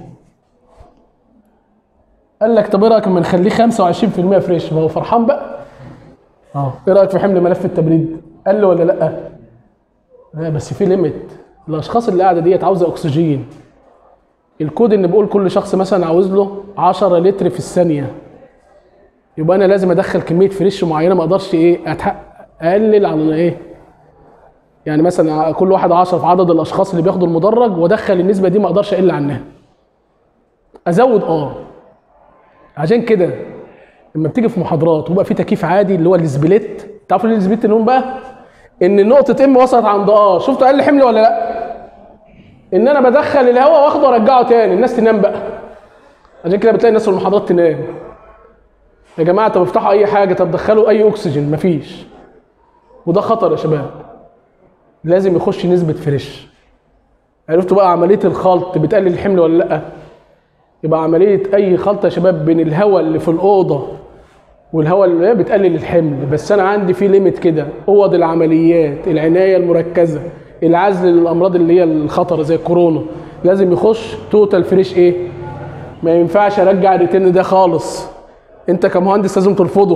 قال لك طب ايه رايك اما نخليه 25% فريش ما هو فرحان بقى اه ايه رايك في حمل ملف التبريد قال له ولا لا لا بس في ليميت الاشخاص اللي قاعده ديت عاوزه اكسجين الكود ان بقول كل شخص مثلا عاوز له 10 لتر في الثانيه يبقى انا لازم ادخل كميه فريش معينه ما اقدرش ايه أتحق اقلل على ايه يعني مثلا كل واحد 10 في عدد الاشخاص اللي بياخدوا المدرج وادخل النسبه دي ما اقدرش اقل عنها ازود اه عشان كده لما بتيجي في محاضرات ويبقى في تكييف عادي اللي هو السبليت تعرفوا ليه السبليت اللي هم بقى ان نقطه ام وصلت عند ار شفتوا اقل حمل ولا لا ان انا بدخل الهواء واخده وارجعه تاني الناس تنام بقى عشان كده بتلاقي الناس في المحاضرات تنام يا جماعه طب افتحوا اي حاجه طب دخلوا اي اكسجين مفيش وده خطر يا شباب لازم يخش نسبه فريش عرفتوا بقى عمليه الخلط بتقلل الحمل ولا لا يبقى عمليه اي خلط يا شباب بين الهواء اللي في الاوضه والهواء اللي بتقلل الحمل بس انا عندي في ليميت كده اوض العمليات العنايه المركزه العزل للامراض اللي هي الخطر زي الكورونا لازم يخش توتال فريش ايه ما ينفعش ارجع الريتين ده خالص انت كمهندس لازم ترفضه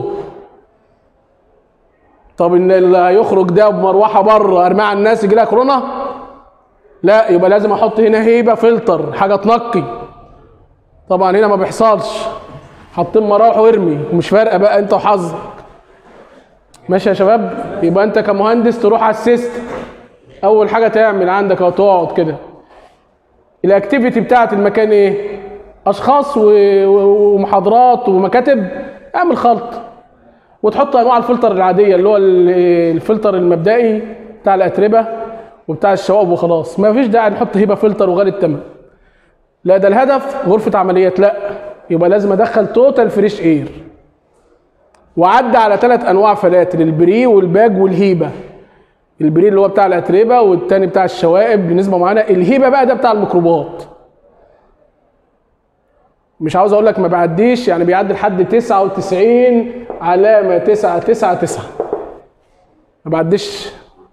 طب ان اللي هيخرج ده بمروحه بره ارميها على الناس يجي لها كورونا لا يبقى لازم احط هنا هيبه فلتر حاجه تنقي طبعا هنا ما بيحصلش حاطين مراوح وارمي ومش فارقه بقى انت وحظك ماشي يا شباب يبقى انت كمهندس تروح على السيستم اول حاجه تعمل عندك او تقعد كده الاكتيفيتي بتاعت المكان ايه اشخاص و- و- ومحاضرات ومكاتب اعمل خلط وتحط انواع الفلتر العاديه اللي هو ال- الفلتر المبدئي بتاع الاتربه وبتاع الشوائب وخلاص ما فيش داعي نحط هبه فلتر وغالي الثمن لا ده الهدف غرفه عمليات لا يبقى لازم ادخل توتال فريش اير وعدى على ثلاث انواع فلاتر البري والباج والهيبه البري اللي هو بتاع الاتربه والتاني بتاع الشوائب بنسبه معينه الهيبه بقى ده بتاع الميكروبات مش عاوز اقول لك ما بيعديش يعني بيعدي لحد 99 علامه 9 9 9 ما بعديش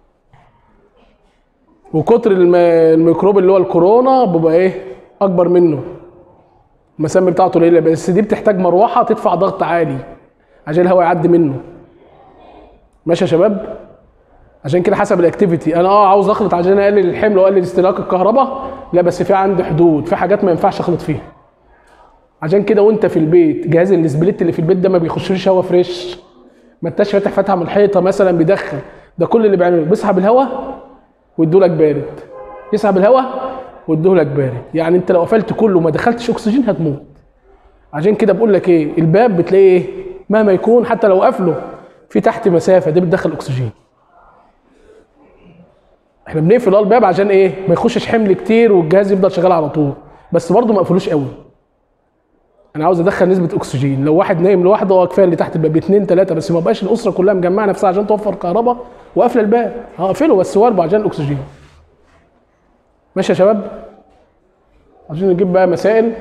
وكتر الم- الميكروب اللي هو الكورونا بيبقى ايه اكبر منه المسام بتاعته قليله بس دي بتحتاج مروحه تدفع ضغط عالي عشان الهواء يعدي منه ماشي يا شباب عشان كده حسب الاكتيفيتي انا اه عاوز اخلط عشان اقلل الحمل واقلل استهلاك الكهرباء لا بس في عندي حدود في حاجات ما ينفعش اخلط فيها عشان كده وانت في البيت جهاز السبليت اللي في البيت ده ما بيخشلوش هوا فريش ما انتش فاتح فتحه من الحيطه مثلا بيدخل ده كل اللي بيعمله بيسحب الهواء ويدولك بارد يسحب الهواء ويدولك بارد يعني انت لو قفلت كله وما دخلتش اكسجين هتموت عشان كده بقول لك ايه الباب بتلاقيه ايه مهما يكون حتى لو قافله في تحت مسافه دي بتدخل اكسجين احنا بنقفل اه الباب عشان ايه ما يخشش حمل كتير والجهاز يفضل شغال على طول بس برضه ما اقفلوش قوي انا عاوز ادخل نسبه اكسجين لو واحد نايم لوحده هو كفايه اللي تحت الباب اتنين تلاته بس ما بقاش الاسره كلها مجمعه نفسها عشان توفر كهرباء وقافله الباب هقفله بس واربع عشان الاكسجين ماشي يا شباب عشان نجيب بقى مسائل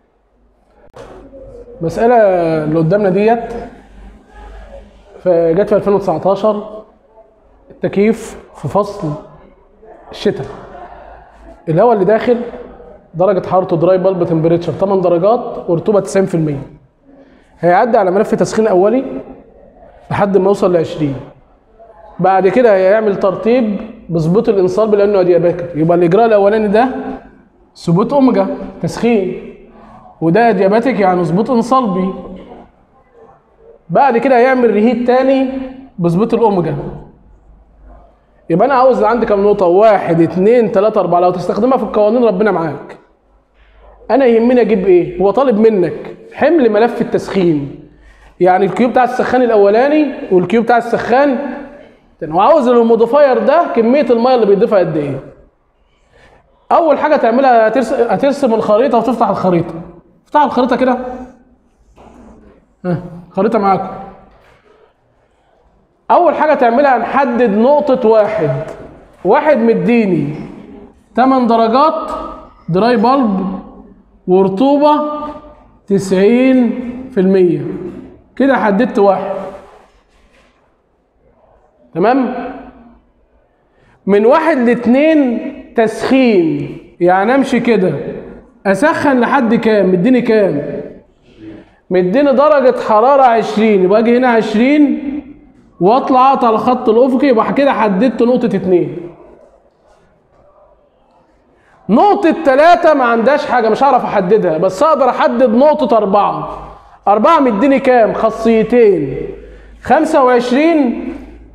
مسألة اللي قدامنا ديت فجت في 2019 التكييف في فصل الشتاء الهواء اللي داخل درجة حرارته دراي بالب تمبريتشر 8 درجات ورطوبة 90% هيعدي على ملف تسخين أولي لحد ما يوصل ل 20 بعد كده هيعمل ترطيب بظبوط الانصال لانه ادياباتيك يبقى الاجراء الاولاني ده ثبوت اوميجا تسخين وده ادياباتيك يعني ظبوط انصلبي بعد كده هيعمل ريهيت تاني بظبوط الاوميجا يبقى انا عاوز عندي كام نقطه واحد اتنين تلاته اربعه لو تستخدمها في القوانين ربنا معاك انا يهمني اجيب ايه هو طالب منك حمل ملف التسخين يعني الكيو بتاع السخان الاولاني والكيو بتاع السخان التاني. وعاوز الموديفاير ده كميه الميه اللي بيضيفها قد ايه اول حاجه تعملها هترسم, هترسم الخريطه وتفتح الخريطه افتح الخريطه كده ها خريطه معاكم اول حاجه تعملها هنحدد نقطه واحد واحد مديني 8 درجات دراي بالب ورطوبه 90% كده حددت واحد تمام من واحد لاتنين تسخين يعني امشي كده اسخن لحد كام مديني كام مديني درجة حرارة 20 يبقى اجي هنا 20 واطلع اقطع الخط الافقي يبقى كده حددت نقطة اتنين نقطة تلاتة ما عندهاش حاجة مش هعرف احددها بس اقدر احدد نقطة اربعة اربعة مديني كام خاصيتين خمسة وعشرين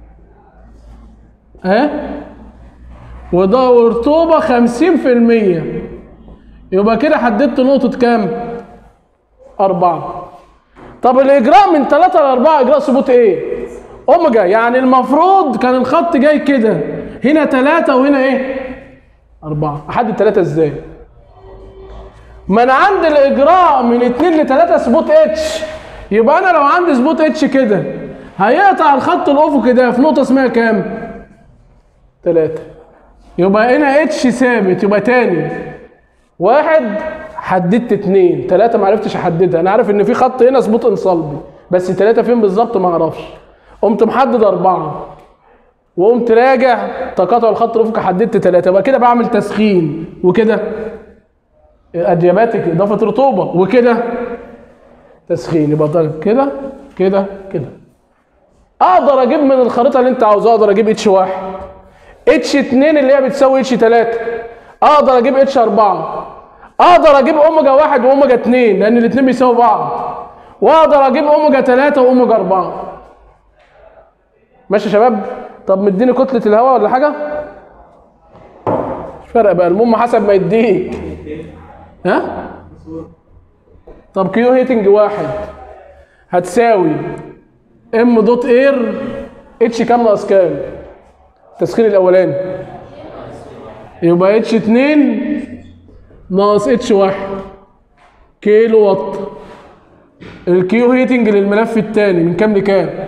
ها وده ورطوبة خمسين في المية يبقى كده حددت نقطة كام؟ أربعة طب الإجراء من ثلاثة لأربعة إجراء ثبوت إيه؟ أوميجا يعني المفروض كان الخط جاي كده هنا ثلاثة وهنا إيه؟ أربعة أحدد ثلاثة إزاي؟ ما أنا عندي الإجراء من اتنين لتلاتة ثبوت اتش يبقى أنا لو عندي ثبوت اتش كده هيقطع الخط الأفقي ده في نقطة اسمها كام؟ ثلاثة يبقى هنا اتش ثابت يبقى تاني واحد حددت اتنين تلاتة ما عرفتش احددها انا عارف ان في خط هنا ثبوت انصلبي بس تلاتة فين بالظبط ما اعرفش قمت محدد اربعة وقمت راجع تقاطع الخط الافقي حددت تلاتة يبقى كده بعمل تسخين وكده ادياباتيك اضافة رطوبة وكده تسخين يبقى ده كده كده كده اقدر اجيب من الخريطة اللي انت عاوزها اقدر اجيب اتش واحد اتش 2 اللي هي بتساوي اتش 3 اقدر اجيب اتش 4 اقدر اجيب اوميجا 1 واوميجا 2 لان الاثنين بيساووا بعض واقدر اجيب اوميجا 3 واوميجا 4 ماشي يا شباب طب مديني كتله الهواء ولا حاجه مش فارقه بقى المهم حسب ما يديك ها طب كيو هيتنج واحد هتساوي ام دوت اير اتش كام ناقص كام التسخين الاولاني يبقى اتش 2 ناقص اتش 1 كيلو وات الكيو هيتنج للملف الثاني من كام لكام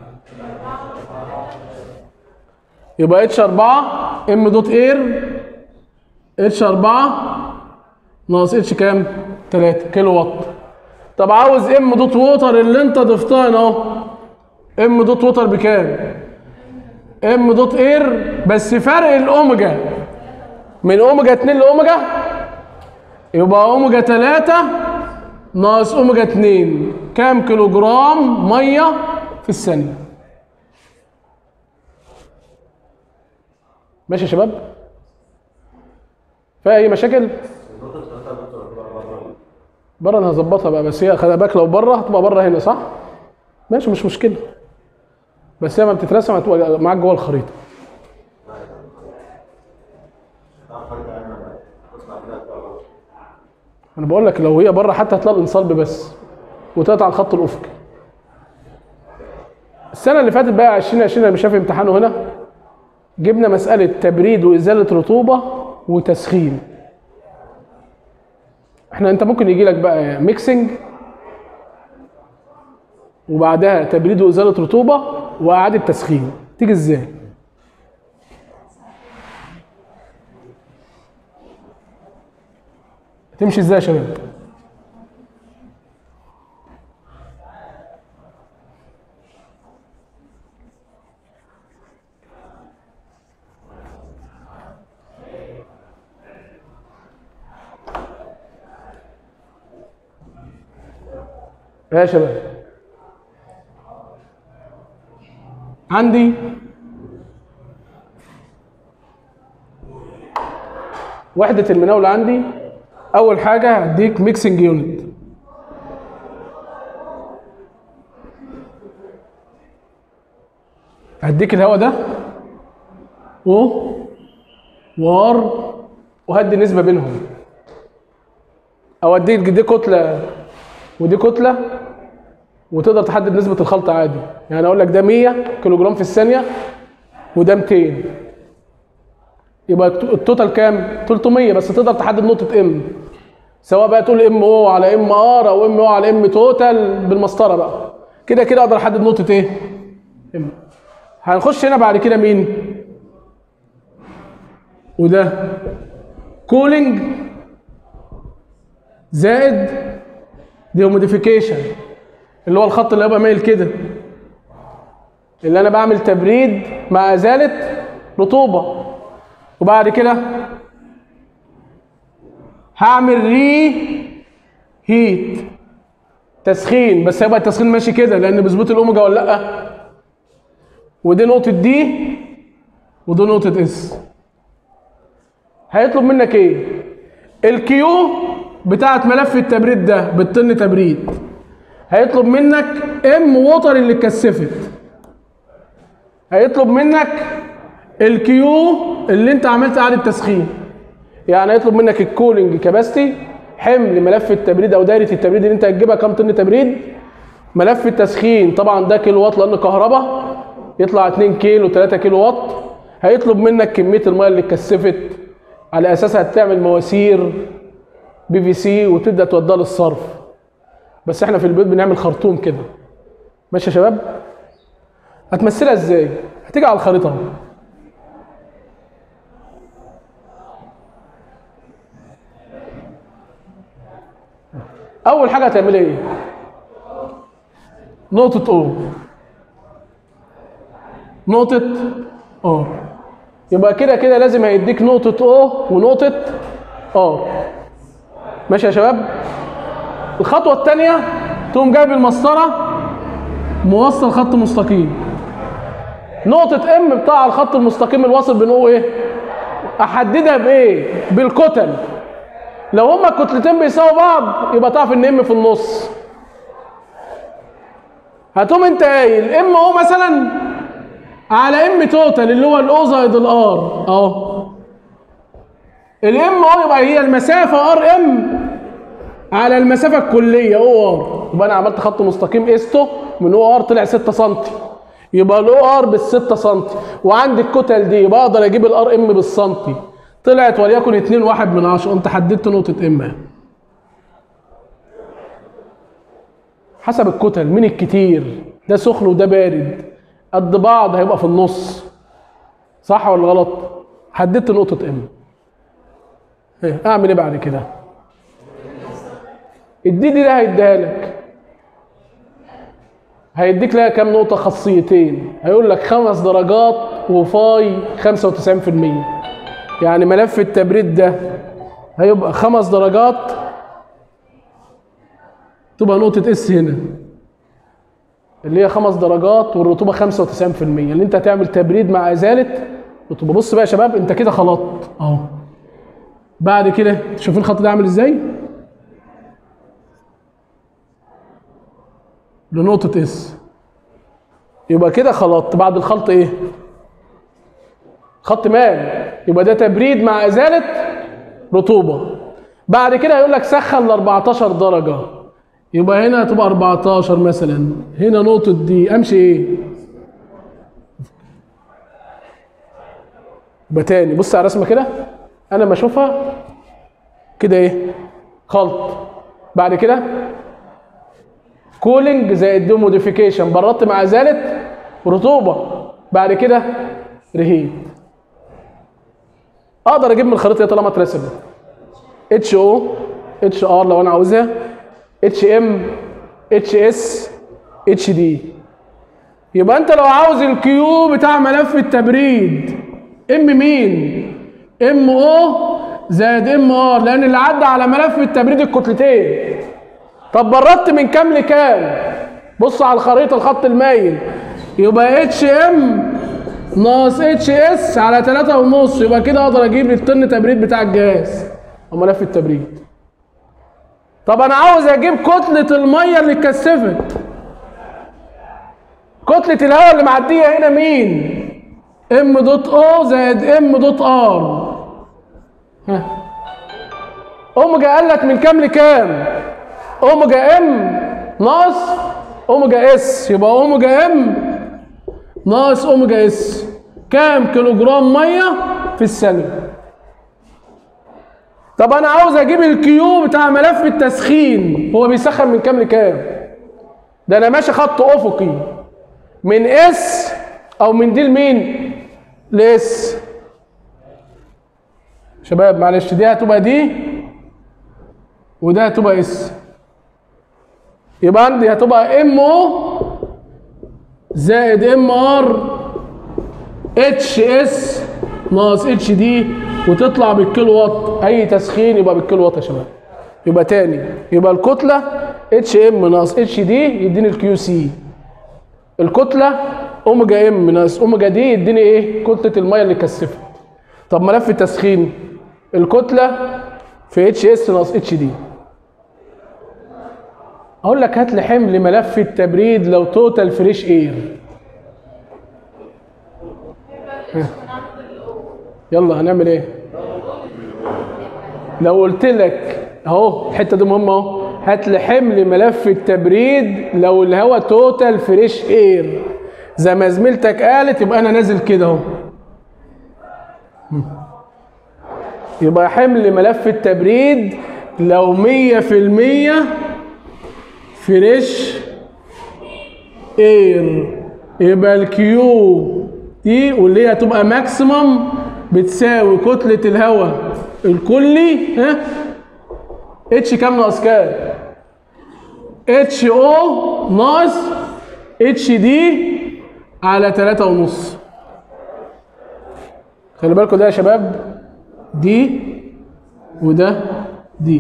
يبقى اتش 4 ام دوت اير اتش 4 ناقص اتش كام 3 كيلو وات طب عاوز ام دوت ووتر اللي انت ضفتها هنا اهو ام دوت ووتر بكام ام دوت اير بس فرق الاوميجا من اوميجا 2 لاوميجا يبقى اوميجا 3 ناقص اوميجا 2 كام كيلو جرام ميه في الثانيه ماشي يا شباب فيها اي مشاكل النقطة الثالثة يا دكتور هتبقى بره بره انا هظبطها بقى بس هي خلي بالك لو بره هتبقى بره هنا صح ماشي مش مشكله بس هي ما بتترسم هتبقى معاك جوه الخريطه خارج عنها تطلع كده هتبقى بره انا بقول لك لو هي بره حتى هتلاقي الانصلب بس وتقطع الخط الافقي السنه اللي فاتت بقى 2020 انا مش شايف امتحانه هنا جبنا مساله تبريد وازاله رطوبه وتسخين احنا انت ممكن يجي لك بقى ميكسنج وبعدها تبريد وازاله رطوبه واعاده تسخين تيجي ازاي تمشي ازاي يا شباب يا شباب عندي وحدة المناولة عندي أول حاجة هديك ميكسنج يونت هديك الهواء ده و وار وهدي نسبة بينهم أو أديك دي كتلة ودي كتله وتقدر تحدد نسبه الخلط عادي يعني اقول لك ده 100 كيلو جرام في الثانيه وده 200 يبقى الت- التوتال كام 300 بس تقدر تحدد نقطه ام سواء بقى تقول ام او على ام ار او ام او على ام توتال بالمسطره بقى كده كده اقدر احدد نقطه ايه ام هنخش هنا بعد كده مين وده كولينج زائد دي موديفيكيشن اللي هو الخط اللي هيبقى مايل كده اللي انا بعمل تبريد مع ازاله رطوبه وبعد كده هعمل ري هيت تسخين بس هيبقى التسخين ماشي كده لان بيظبط الاوميجا ولا لا ودي نقطه دي ودي نقطه اس هيطلب منك ايه الكيو بتاعت ملف التبريد ده بالطن تبريد هيطلب منك ام ووتر اللي اتكثفت هيطلب منك الكيو اللي انت عملت اعاده تسخين يعني هيطلب منك الكولينج كاباستي حمل ملف التبريد او دايره التبريد اللي انت هتجيبها كام طن تبريد ملف التسخين طبعا ده كيلو وات لانه كهرباء يطلع 2 كيلو 3 كيلو وات هيطلب منك كميه الميه اللي اتكثفت على اساسها هتعمل مواسير بي في سي وتبدا توديها للصرف بس احنا في البيت بنعمل خرطوم كده ماشي يا شباب هتمثلها ازاي هتيجي على الخريطه اهو اول حاجه هتعملي ايه نقطه او نقطه او يبقى كده كده لازم هيديك نقطه او ونقطه ار ماشي يا شباب الخطوه الثانيه تقوم جايب المسطره موصل خط مستقيم نقطة ام بتاع الخط المستقيم الواصل بين او ايه؟ احددها بايه؟ بالكتل لو هما الكتلتين بيساووا بعض يبقى تعرف ان ام في النص هتقوم انت قايل ام او مثلا على ام توتال اللي هو الاو زائد الار اهو الام او يبقى هي المسافه ار ام على المسافه الكليه او ار يبقى انا عملت خط مستقيم استو من او ار طلع 6 سم يبقى الاو ار بال 6 سم وعندي الكتل دي يبقى اقدر اجيب الار ام بالسنتي طلعت وليكن 2 1 من 10 قمت حددت نقطه ام حسب الكتل مين الكتير ده سخن وده بارد قد بعض هيبقى في النص صح ولا غلط حددت نقطة ام إيه، اعمل ايه بعد كده الدي دي ده هيديها لك هيديك لها كام نقطة خاصيتين هيقول لك خمس درجات وفاي 95% يعني ملف التبريد ده هيبقى خمس درجات تبقى نقطة اس هنا اللي هي خمس درجات والرطوبة 95% اللي انت هتعمل تبريد مع ازالة رطوبة بص بقى يا شباب انت كده خلطت اهو بعد كده شوفين الخط ده عامل ازاي لنقطة اس يبقى كده خلطت بعد الخلط ايه خط مال يبقى ده تبريد مع ازالة رطوبة بعد كده هيقول لك سخن ل 14 درجة يبقى هنا هتبقى 14 مثلا هنا نقطة دي امشي ايه يبقى تاني بص على الرسمة كده انا ما اشوفها كده ايه خلط بعد كده كولينج زائد دي موديفيكيشن بردت مع ازاله رطوبه بعد كده رهيب اقدر اجيب من الخريطه دي طالما اترسمت اتش او اتش ار لو انا عاوزها اتش ام اتش اس اتش دي يبقى انت لو عاوز الكيو بتاع ملف التبريد ام مين ام او زائد ام ار لان اللي عدى على ملف التبريد الكتلتين طب بردت من كام لكام بص على الخريطه الخط المايل يبقى اتش ام ناقص اتش اس على 3 ونص يبقى كده اقدر اجيب الطن تبريد بتاع الجهاز او ملف التبريد طب انا عاوز اجيب كتله الميه اللي اتكثفت كتله الهواء اللي معديه هنا مين ام دوت او زائد ام دوت ار ها اوميجا قلت من كام لكام اوميجا ام ناقص اوميجا اس يبقى اوميجا ام ناقص اوميجا اس كام كيلو جرام ميه في الثانيه طب انا عاوز اجيب الكيو بتاع ملف التسخين هو بيسخن من كام لكام ده انا ماشي خط افقي من اس او من دي لمين لاس شباب معلش دي هتبقى دي وده هتبقى اس يبقى عندي هتبقى ام او زائد ام ار اتش اس ناقص اتش دي وتطلع بالكيلو وات اي تسخين يبقى بالكيلو وات يا شباب يبقى تاني يبقى الكتله اتش ام ناقص اتش دي يديني الكيو سي الكتله اوميجا ام ناقص اوميجا دي يديني ايه كتله الميه اللي كثفت طب ملف التسخين الكتله في اتش اس ناقص اتش دي اقول لك هات لي حمل ملف التبريد لو توتال فريش اير يلا هنعمل ايه لو قلت لك اهو الحته دي مهمه اهو هات لي حمل ملف التبريد لو الهواء توتال فريش اير زي ما زميلتك قالت يبقى انا نازل كده اهو يبقى حمل ملف التبريد لو مية في المية فريش اير يبقى الكيو دي واللي هي هتبقى ماكسيمم بتساوي كتلة الهواء الكلي ها اتش كام ناقص كام؟ اتش او ناقص اتش دي على تلاتة ونص خلي بالكم ده يا شباب دي وده دي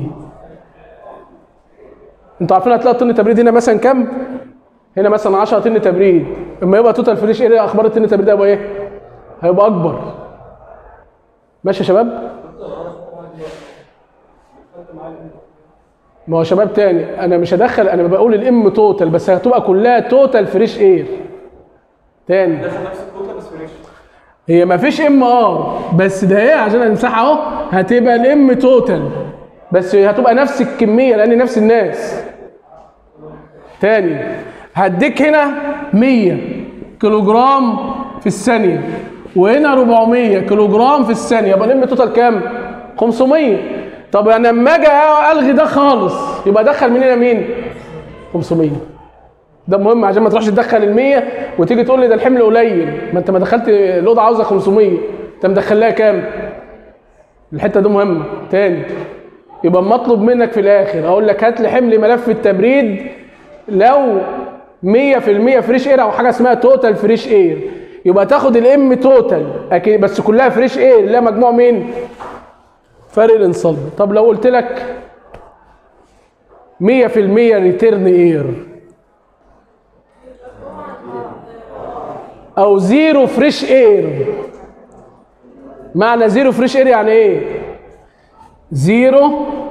انتوا عارفين هتلاقي طن تبريد هنا مثلا كام؟ هنا مثلا 10 طن تبريد اما يبقى توتال فريش ايه اخبار الطن التبريد ده هيبقى ايه؟ هيبقى اكبر ماشي يا شباب؟ ما هو شباب تاني انا مش هدخل انا بقول الام توتال بس هتبقى كلها توتال فريش اير تاني داخل نفس الكتله بس فريش هي ما فيش ام ار بس ده ايه عشان المساحه اهو هتبقى الام توتال بس هتبقى نفس الكميه لان نفس الناس تاني هديك هنا 100 كيلو جرام في الثانيه وهنا 400 كيلو جرام في الثانيه يبقى الام توتال كام 500 طب انا لما اجي الغي ده خالص يبقى ادخل من هنا مين 500 ده مهم عشان ما تروحش تدخل ال 100 وتيجي تقول لي ده الحمل قليل ما انت ما دخلت الاوضه عاوزه 500 انت مدخل لها كام؟ الحته دي مهمه تاني يبقى المطلوب منك في الاخر اقول لك هات لي حمل ملف التبريد لو 100% فريش اير او حاجه اسمها توتال فريش اير يبقى تاخد الام توتال اكيد بس كلها فريش اير لا مجموع مين؟ فرق الانصلب طب لو قلت لك 100% ريتيرن اير او زيرو فريش اير معنى زيرو فريش اير يعني ايه زيرو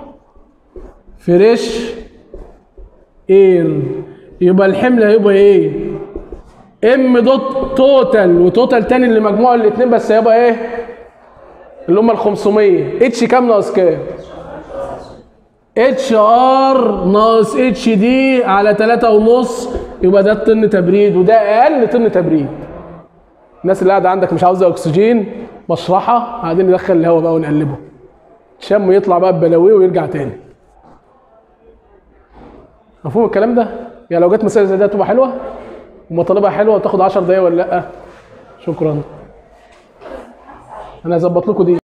فريش اير يبقى الحمل هيبقى ايه ام دوت توتال وتوتال تاني اللي مجموع الاثنين بس هيبقى ايه اللي هم ال 500 اتش كام ناقص كام اتش ار ناقص اتش دي على 3 ونص يبقى ده طن تبريد وده اقل طن تبريد الناس اللي قاعده عندك مش عاوزه اكسجين مشرحه قاعدين ندخل الهواء بقى ونقلبه شم يطلع بقى ببلاويه ويرجع تاني مفهوم الكلام ده يعني لو جت مسائل زي دي تبقى حلوه ومطالبها حلوه وتاخد 10 دقايق ولا لا شكرا انا هظبط لكم دي